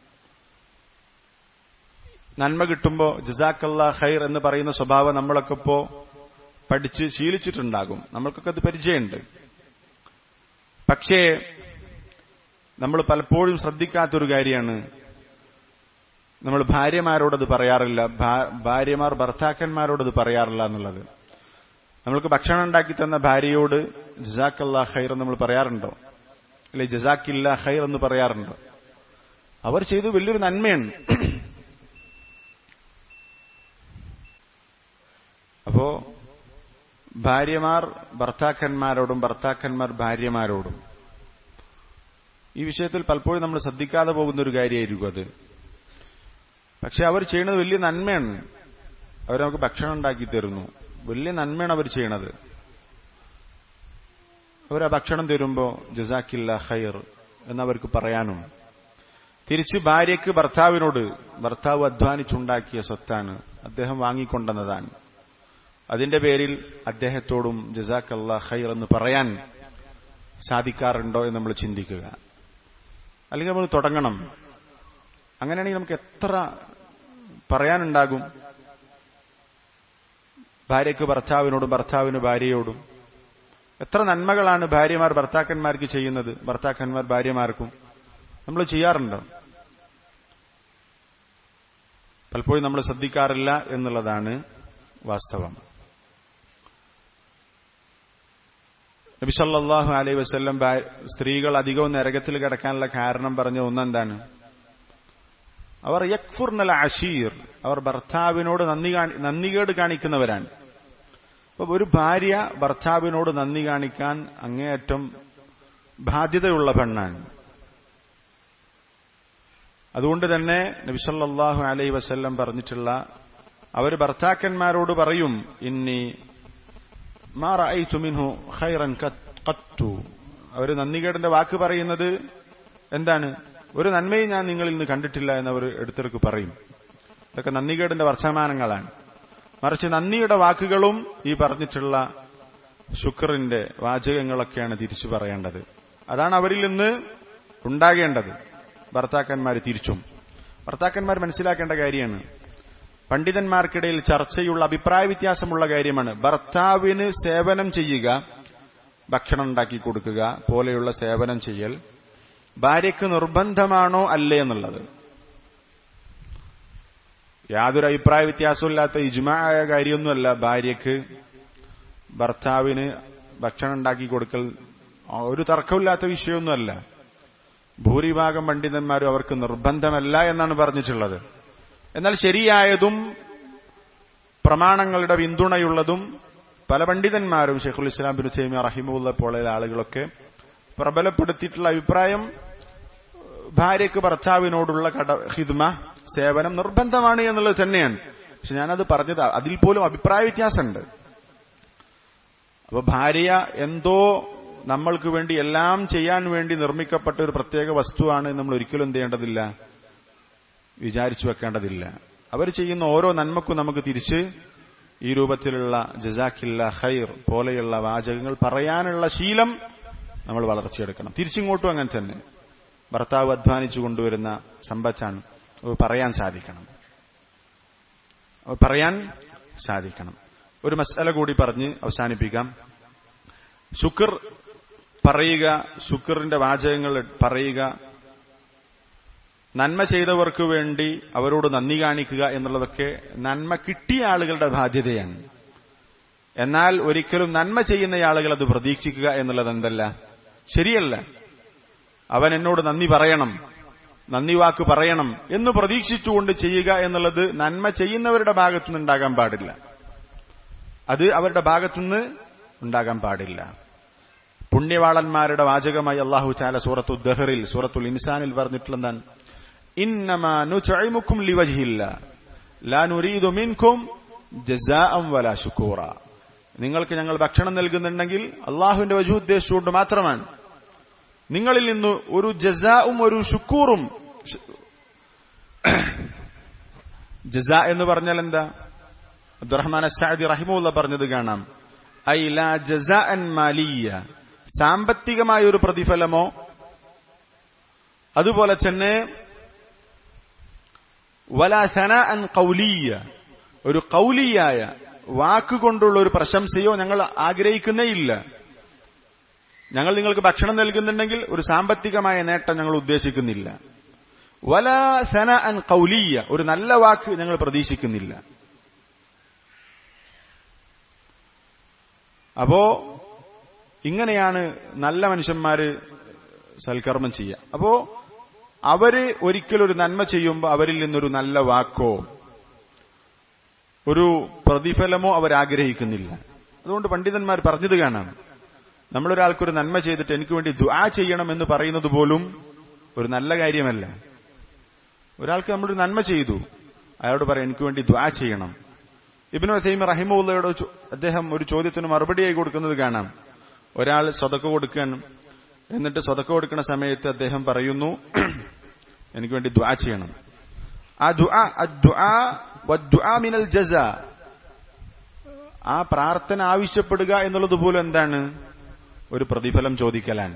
നന്മ കിട്ടുമ്പോ ജസാക്കല്ലാ ഖൈർ എന്ന് പറയുന്ന സ്വഭാവം നമ്മളൊക്കെ ഇപ്പോ പഠിച്ച് ശീലിച്ചിട്ടുണ്ടാകും നമ്മൾക്കൊക്കെ അത് പരിചയമുണ്ട് പക്ഷേ നമ്മൾ പലപ്പോഴും ശ്രദ്ധിക്കാത്തൊരു കാര്യമാണ് നമ്മൾ ഭാര്യമാരോടത് പറയാറില്ല ഭാര്യമാർ ഭർത്താക്കന്മാരോടത് പറയാറില്ല എന്നുള്ളത് നമ്മൾക്ക് ഭക്ഷണം ഉണ്ടാക്കി തന്ന ഭാര്യയോട് ജസാക്കല്ലാ ഖൈർ നമ്മൾ പറയാറുണ്ടോ അല്ലെ ജസാക്കില്ല ഖൈർ എന്ന് പറയാറുണ്ടോ അവർ ചെയ്തു വലിയൊരു നന്മയാണ് അപ്പോ ഭാര്യമാർ ഭർത്താക്കന്മാരോടും ഭർത്താക്കന്മാർ ഭാര്യമാരോടും ഈ വിഷയത്തിൽ പലപ്പോഴും നമ്മൾ ശ്രദ്ധിക്കാതെ പോകുന്ന ഒരു കാര്യമായിരിക്കും അത് പക്ഷെ അവർ ചെയ്യുന്നത് വലിയ നന്മയാണ് അവർ നമുക്ക് ഭക്ഷണം ഉണ്ടാക്കി തരുന്നു വലിയ നന്മയാണ് അവർ ചെയ്യണത് അവർ ആ ഭക്ഷണം തരുമ്പോ ജസാക്കില്ല ഖൈർ എന്നവർക്ക് പറയാനും തിരിച്ച് ഭാര്യയ്ക്ക് ഭർത്താവിനോട് ഭർത്താവ് അധ്വാനിച്ചുണ്ടാക്കിയ സ്വത്താണ് അദ്ദേഹം വാങ്ങിക്കൊണ്ടെന്നതാണ് അതിന്റെ പേരിൽ അദ്ദേഹത്തോടും ജസാക്കല്ല ഖൈർ എന്ന് പറയാൻ സാധിക്കാറുണ്ടോ എന്ന് നമ്മൾ ചിന്തിക്കുക അല്ലെങ്കിൽ നമ്മൾ തുടങ്ങണം അങ്ങനെയാണെങ്കിൽ നമുക്ക് എത്ര പറയാനുണ്ടാകും ഭാര്യയ്ക്ക് ഭർത്താവിനോടും ഭർത്താവിന് ഭാര്യയോടും എത്ര നന്മകളാണ് ഭാര്യമാർ ഭർത്താക്കന്മാർക്ക് ചെയ്യുന്നത് ഭർത്താക്കന്മാർ ഭാര്യമാർക്കും നമ്മൾ ചെയ്യാറുണ്ട് പലപ്പോഴും നമ്മൾ ശ്രദ്ധിക്കാറില്ല എന്നുള്ളതാണ് വാസ്തവം നബിസല്ലാഹു അലൈ വസ്ല്ലം സ്ത്രീകൾ അധികവും നരകത്തിൽ കിടക്കാനുള്ള കാരണം പറഞ്ഞ ഒന്നെന്താണ് അവർ യക്ഫുർനൽ അഷീർ അവർ ഭർത്താവിനോട് നന്ദി നന്ദികേട് കാണിക്കുന്നവരാണ് അപ്പൊ ഒരു ഭാര്യ ഭർത്താവിനോട് നന്ദി കാണിക്കാൻ അങ്ങേയറ്റം ബാധ്യതയുള്ള പെണ്ണാണ് അതുകൊണ്ട് തന്നെ നബിസല്ലാഹു അലൈ വസ്ല്ലം പറഞ്ഞിട്ടുള്ള അവർ ഭർത്താക്കന്മാരോട് പറയും ഇന്നി മാറു ഖൈറൻ കത്തു അവർ നന്ദികേടിന്റെ വാക്ക് പറയുന്നത് എന്താണ് ഒരു നന്മയും ഞാൻ നിങ്ങളിൽ നിന്ന് കണ്ടിട്ടില്ല എന്ന് അവർ എടുത്തെടുക്ക് പറയും ഇതൊക്കെ നന്ദികേടിന്റെ വർത്തമാനങ്ങളാണ് മറിച്ച് നന്ദിയുടെ വാക്കുകളും ഈ പറഞ്ഞിട്ടുള്ള ശുക്റിന്റെ വാചകങ്ങളൊക്കെയാണ് തിരിച്ചു പറയേണ്ടത് അതാണ് അവരിൽ നിന്ന് ഉണ്ടാകേണ്ടത് ഭർത്താക്കന്മാർ തിരിച്ചും ഭർത്താക്കന്മാർ മനസ്സിലാക്കേണ്ട കാര്യമാണ് പണ്ഡിതന്മാർക്കിടയിൽ ചർച്ചയുള്ള അഭിപ്രായ വ്യത്യാസമുള്ള കാര്യമാണ് ഭർത്താവിന് സേവനം ചെയ്യുക ഭക്ഷണം ഉണ്ടാക്കി കൊടുക്കുക പോലെയുള്ള സേവനം ചെയ്യൽ ഭാര്യയ്ക്ക് നിർബന്ധമാണോ അല്ലേ എന്നുള്ളത് യാതൊരു അഭിപ്രായ വ്യത്യാസമില്ലാത്ത ഇജ്മായ കാര്യമൊന്നുമല്ല ഭാര്യയ്ക്ക് ഭർത്താവിന് ഭക്ഷണം ഉണ്ടാക്കി കൊടുക്കൽ ഒരു തർക്കമില്ലാത്ത വിഷയമൊന്നുമല്ല ഭൂരിഭാഗം പണ്ഡിതന്മാരും അവർക്ക് നിർബന്ധമല്ല എന്നാണ് പറഞ്ഞിട്ടുള്ളത് എന്നാൽ ശരിയായതും പ്രമാണങ്ങളുടെ പിന്തുണയുള്ളതും പല പണ്ഡിതന്മാരും ഷെയ്ഖുൽ ഇസ്ലാം ബിൻ സൈമിയ റഹിമുള്ള പോലെയുള്ള ആളുകളൊക്കെ പ്രബലപ്പെടുത്തിയിട്ടുള്ള അഭിപ്രായം ഭാര്യയ്ക്ക് ഭർത്താവിനോടുള്ള കട ഹിദ്മ സേവനം നിർബന്ധമാണ് എന്നുള്ളത് തന്നെയാണ് പക്ഷെ ഞാനത് പറഞ്ഞത് അതിൽ പോലും അഭിപ്രായ വ്യത്യാസമുണ്ട് അപ്പൊ ഭാര്യ എന്തോ നമ്മൾക്ക് വേണ്ടി എല്ലാം ചെയ്യാൻ വേണ്ടി നിർമ്മിക്കപ്പെട്ട ഒരു പ്രത്യേക വസ്തുവാണ് നമ്മൾ ഒരിക്കലും എന്ത് ചെയ്യേണ്ടതില്ല വിചാരിച്ചു വെക്കേണ്ടതില്ല അവർ ചെയ്യുന്ന ഓരോ നന്മക്കും നമുക്ക് തിരിച്ച് ഈ രൂപത്തിലുള്ള ജസാഖില്ല ഖൈർ പോലെയുള്ള വാചകങ്ങൾ പറയാനുള്ള ശീലം നമ്മൾ വളർച്ചയെടുക്കണം തിരിച്ചിങ്ങോട്ടും അങ്ങനെ തന്നെ ഭർത്താവ് അധ്വാനിച്ചു കൊണ്ടുവരുന്ന സമ്പത്താണ് അത് പറയാൻ സാധിക്കണം അത് പറയാൻ സാധിക്കണം ഒരു മസാല കൂടി പറഞ്ഞ് അവസാനിപ്പിക്കാം ശുക്ർ പറയുക ശുക്റിന്റെ വാചകങ്ങൾ പറയുക നന്മ ചെയ്തവർക്ക് വേണ്ടി അവരോട് നന്ദി കാണിക്കുക എന്നുള്ളതൊക്കെ നന്മ കിട്ടിയ ആളുകളുടെ ബാധ്യതയാണ് എന്നാൽ ഒരിക്കലും നന്മ ചെയ്യുന്ന ആളുകൾ അത് പ്രതീക്ഷിക്കുക എന്നുള്ളത് എന്തല്ല ശരിയല്ല അവൻ എന്നോട് നന്ദി പറയണം നന്ദി വാക്ക് പറയണം എന്ന് പ്രതീക്ഷിച്ചുകൊണ്ട് ചെയ്യുക എന്നുള്ളത് നന്മ ചെയ്യുന്നവരുടെ ഭാഗത്തുനിന്ന് ഉണ്ടാകാൻ പാടില്ല അത് അവരുടെ ഭാഗത്തുനിന്ന് ഉണ്ടാകാൻ പാടില്ല പുണ്യവാളന്മാരുടെ വാചകമായി അള്ളാഹു ചാല സൂറത്തു ദഹറിൽ സൂറത്തുൽ ഇൻസാനിൽ പറഞ്ഞിട്ടുള്ളതാണ് ഇന്നമാ നുചൈമുക്കും ലിവജില്ല ലാ നുരീദു മിൻകും ജസാഅം വലാ ശുക്കൂറ നിങ്ങൾക്ക് ഞങ്ങൾ ഭക്ഷണം നൽകുന്നുണ്ടെങ്കിൽ അള്ളാഹുവിന്റെ വജു ഉദ്ദേശിച്ചുകൊണ്ട് മാത്രമാണ് നിങ്ങളിൽ നിന്ന് ഒരു ജസാവും ഒരു ശുക്കൂറും ജസ എന്ന് പറഞ്ഞാൽ എന്താ അബ്ദുറഹ്മാൻ അസാദി റഹിമുല്ല പറഞ്ഞത് കാണാം ഐ ലാ ജസ അൻ മാലിയ സാമ്പത്തികമായ ഒരു പ്രതിഫലമോ അതുപോലെ തന്നെ വല സന അൻ കൗലീയ ഒരു കൗലിയായ വാക്കുകൊണ്ടുള്ള ഒരു പ്രശംസയോ ഞങ്ങൾ ആഗ്രഹിക്കുന്നേ ഇല്ല ഞങ്ങൾ നിങ്ങൾക്ക് ഭക്ഷണം നൽകുന്നുണ്ടെങ്കിൽ ഒരു സാമ്പത്തികമായ നേട്ടം ഞങ്ങൾ ഉദ്ദേശിക്കുന്നില്ല വല സന അൻ കൗലീയ ഒരു നല്ല വാക്ക് ഞങ്ങൾ പ്രതീക്ഷിക്കുന്നില്ല അപ്പോ ഇങ്ങനെയാണ് നല്ല മനുഷ്യന്മാര് സൽക്കർമ്മം ചെയ്യുക അപ്പോ അവര് ഒരിക്കലും ഒരു നന്മ ചെയ്യുമ്പോൾ അവരിൽ നിന്നൊരു നല്ല വാക്കോ ഒരു പ്രതിഫലമോ അവരാഗ്രഹിക്കുന്നില്ല അതുകൊണ്ട് പണ്ഡിതന്മാർ പറഞ്ഞത് കാണാം നമ്മളൊരാൾക്കൊരു നന്മ ചെയ്തിട്ട് എനിക്ക് വേണ്ടി ദുആ ചെയ്യണം എന്ന് പറയുന്നത് പോലും ഒരു നല്ല കാര്യമല്ല ഒരാൾക്ക് നമ്മളൊരു നന്മ ചെയ്തു അയാളോട് പറയാം എനിക്ക് വേണ്ടി ദ്വാ ചെയ്യണം ഇബിനു സൈമ റഹിമുള്ളയോട് അദ്ദേഹം ഒരു ചോദ്യത്തിന് മറുപടിയായി കൊടുക്കുന്നത് കാണാം ഒരാൾ സ്വതക്ക കൊടുക്കണം എന്നിട്ട് സ്വതക്ക കൊടുക്കുന്ന സമയത്ത് അദ്ദേഹം പറയുന്നു എനിക്ക് വേണ്ടി ദ്വാ ചെയ്യണം ആ ദുആ മിനൽ ജസ ആ പ്രാർത്ഥന ആവശ്യപ്പെടുക എന്നുള്ളത് പോലും എന്താണ് ഒരു പ്രതിഫലം ചോദിക്കലാണ്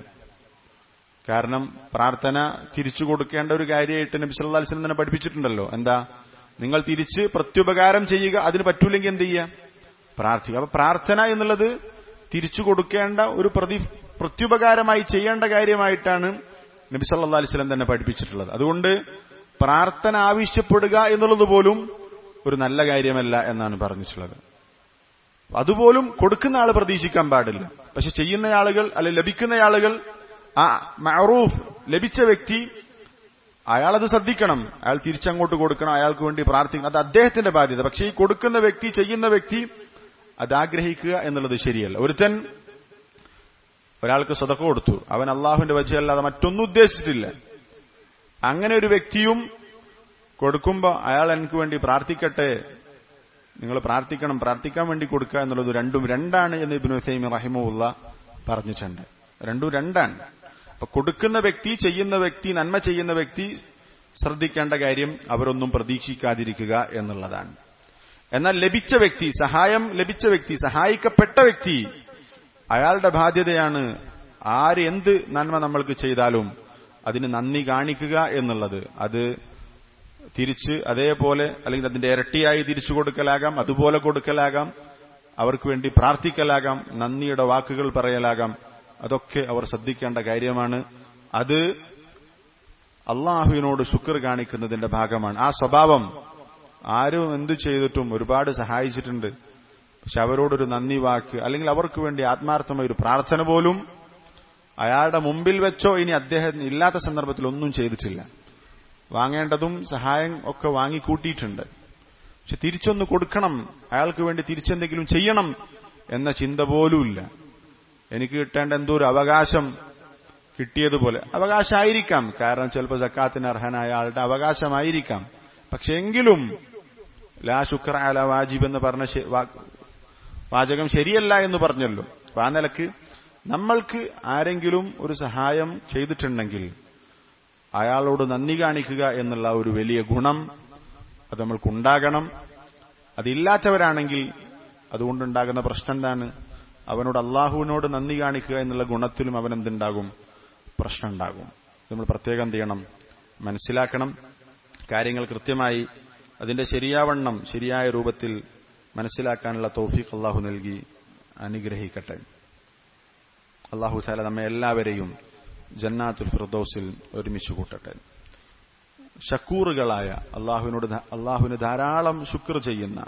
കാരണം പ്രാർത്ഥന തിരിച്ചു കൊടുക്കേണ്ട ഒരു കാര്യമായിട്ട് നബി സല്ലല്ലാഹു അലൈഹി വസല്ലം തന്നെ പഠിപ്പിച്ചിട്ടുണ്ടല്ലോ എന്താ നിങ്ങൾ തിരിച്ച് പ്രത്യുപകാരം ചെയ്യുക അതിന് പറ്റൂലെങ്കിൽ എന്ത് ചെയ്യുക പ്രാർത്ഥിക്കുക അപ്പൊ പ്രാർത്ഥന എന്നുള്ളത് തിരിച്ചു കൊടുക്കേണ്ട ഒരു പ്രതി പ്രത്യുപകാരമായി ചെയ്യേണ്ട കാര്യമായിട്ടാണ് നബി സല്ലാ അലിസ്ലം തന്നെ പഠിപ്പിച്ചിട്ടുള്ളത് അതുകൊണ്ട് പ്രാർത്ഥന ആവശ്യപ്പെടുക എന്നുള്ളത് പോലും ഒരു നല്ല കാര്യമല്ല എന്നാണ് പറഞ്ഞിട്ടുള്ളത് അതുപോലും കൊടുക്കുന്ന ആൾ പ്രതീക്ഷിക്കാൻ പാടില്ല പക്ഷെ ചെയ്യുന്ന ആളുകൾ അല്ലെ ലഭിക്കുന്ന ആളുകൾ ആ മറൂഫ് ലഭിച്ച വ്യക്തി അയാളത് ശ്രദ്ധിക്കണം അയാൾ തിരിച്ചങ്ങോട്ട് കൊടുക്കണം അയാൾക്ക് വേണ്ടി പ്രാർത്ഥിക്കണം അത് അദ്ദേഹത്തിന്റെ ബാധ്യത പക്ഷെ ഈ കൊടുക്കുന്ന വ്യക്തി ചെയ്യുന്ന വ്യക്തി അത് ആഗ്രഹിക്കുക എന്നുള്ളത് ശരിയല്ല ഒരുത്തൻ ഒരാൾക്ക് സ്വതക്ക കൊടുത്തു അവൻ അള്ളാഹുവിന്റെ വജയല്ലാതെ മറ്റൊന്നും ഉദ്ദേശിച്ചിട്ടില്ല അങ്ങനെ ഒരു വ്യക്തിയും കൊടുക്കുമ്പോ അയാൾ എനിക്ക് വേണ്ടി പ്രാർത്ഥിക്കട്ടെ നിങ്ങൾ പ്രാർത്ഥിക്കണം പ്രാർത്ഥിക്കാൻ വേണ്ടി കൊടുക്കുക എന്നുള്ളത് രണ്ടും രണ്ടാണ് എന്ന് ഇബിൻ ഹുസൈമി റഹിമുല്ല പറഞ്ഞിട്ടുണ്ട് രണ്ടും രണ്ടാണ് അപ്പൊ കൊടുക്കുന്ന വ്യക്തി ചെയ്യുന്ന വ്യക്തി നന്മ ചെയ്യുന്ന വ്യക്തി ശ്രദ്ധിക്കേണ്ട കാര്യം അവരൊന്നും പ്രതീക്ഷിക്കാതിരിക്കുക എന്നുള്ളതാണ് എന്നാൽ ലഭിച്ച വ്യക്തി സഹായം ലഭിച്ച വ്യക്തി സഹായിക്കപ്പെട്ട വ്യക്തി അയാളുടെ ബാധ്യതയാണ് ആര് എന്ത് നന്മ നമ്മൾക്ക് ചെയ്താലും അതിന് നന്ദി കാണിക്കുക എന്നുള്ളത് അത് തിരിച്ച് അതേപോലെ അല്ലെങ്കിൽ അതിന്റെ ഇരട്ടിയായി തിരിച്ചു കൊടുക്കലാകാം അതുപോലെ കൊടുക്കലാകാം അവർക്ക് വേണ്ടി പ്രാർത്ഥിക്കലാകാം നന്ദിയുടെ വാക്കുകൾ പറയലാകാം അതൊക്കെ അവർ ശ്രദ്ധിക്കേണ്ട കാര്യമാണ് അത് അള്ളാഹുവിനോട് ശുക്ർ കാണിക്കുന്നതിന്റെ ഭാഗമാണ് ആ സ്വഭാവം ആരും എന്തു ചെയ്തിട്ടും ഒരുപാട് സഹായിച്ചിട്ടുണ്ട് പക്ഷെ അവരോടൊരു നന്ദി വാക്ക് അല്ലെങ്കിൽ അവർക്ക് വേണ്ടി ആത്മാർത്ഥമായ ഒരു പ്രാർത്ഥന പോലും അയാളുടെ മുമ്പിൽ വെച്ചോ ഇനി അദ്ദേഹം ഇല്ലാത്ത സന്ദർഭത്തിൽ ഒന്നും ചെയ്തിട്ടില്ല വാങ്ങേണ്ടതും സഹായം ഒക്കെ വാങ്ങിക്കൂട്ടിയിട്ടുണ്ട് പക്ഷെ തിരിച്ചൊന്ന് കൊടുക്കണം അയാൾക്ക് വേണ്ടി തിരിച്ചെന്തെങ്കിലും ചെയ്യണം എന്ന ചിന്ത പോലുമില്ല എനിക്ക് കിട്ടേണ്ട എന്തോ ഒരു അവകാശം കിട്ടിയതുപോലെ അവകാശമായിരിക്കാം കാരണം ചിലപ്പോൾ ജക്കാത്തിന് അർഹനായ ആളുടെ അവകാശമായിരിക്കാം പക്ഷെ എങ്കിലും ലാ ശുക്ര അല വാജിബ് എന്ന് പറഞ്ഞ വാചകം ശരിയല്ല എന്ന് പറഞ്ഞല്ലോ അപ്പൊ ആ നിലക്ക് നമ്മൾക്ക് ആരെങ്കിലും ഒരു സഹായം ചെയ്തിട്ടുണ്ടെങ്കിൽ അയാളോട് നന്ദി കാണിക്കുക എന്നുള്ള ഒരു വലിയ ഗുണം അത് നമ്മൾക്കുണ്ടാകണം അതില്ലാത്തവരാണെങ്കിൽ അതുകൊണ്ടുണ്ടാകുന്ന പ്രശ്നം എന്താണ് അവനോട് അള്ളാഹുവിനോട് നന്ദി കാണിക്കുക എന്നുള്ള ഗുണത്തിലും അവൻ എന്തുണ്ടാകും പ്രശ്നം ഉണ്ടാകും നമ്മൾ പ്രത്യേകം എന്ത് ചെയ്യണം മനസ്സിലാക്കണം കാര്യങ്ങൾ കൃത്യമായി അതിന്റെ ശരിയാവണ്ണം ശരിയായ രൂപത്തിൽ മനസ്സിലാക്കാനുള്ള തൗഫീഖ് അള്ളാഹു നൽകി അനുഗ്രഹിക്കട്ടെ അള്ളാഹു സാല നമ്മെ എല്ലാവരെയും ജന്നാത്തുൽ ഫിർദൌസിൽ ഒരുമിച്ച് കൂട്ടട്ടെ ഷക്കൂറുകളായ അള്ളാഹുവിനോട് അള്ളാഹുവിന് ധാരാളം ശുക്ർ ചെയ്യുന്ന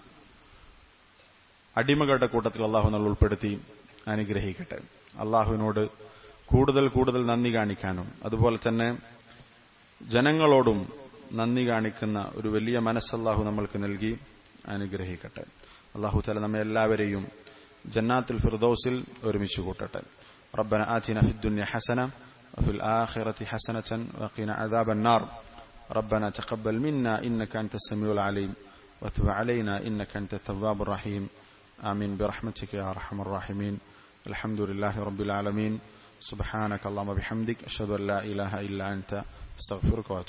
അടിമകളുടെ കൂട്ടത്തിൽ അള്ളാഹു നമ്മൾ ഉൾപ്പെടുത്തി അനുഗ്രഹിക്കട്ടെ അള്ളാഹുവിനോട് കൂടുതൽ കൂടുതൽ നന്ദി കാണിക്കാനും അതുപോലെ തന്നെ ജനങ്ങളോടും നന്ദി കാണിക്കുന്ന ഒരു വലിയ മനസ്സല്ലാഹു നമ്മൾക്ക് നൽകി അനുഗ്രഹിക്കട്ടെ അള്ളാഹു തല നമ്മെ എല്ലാവരെയും ജന്നാത്തുൽ ഫിർദൌസിൽ ഒരുമിച്ച് കൂട്ടട്ടെ ربنا آتنا في الدنيا حسنة وفي الآخرة حسنة وقنا عذاب النار ربنا تقبل منا إنك أنت السميع العليم وتب علينا إنك أنت التواب الرحيم آمين برحمتك يا أرحم الراحمين الحمد لله رب العالمين سبحانك اللهم بحمدك أشهد أن لا إله إلا أنت استغفرك وأتوب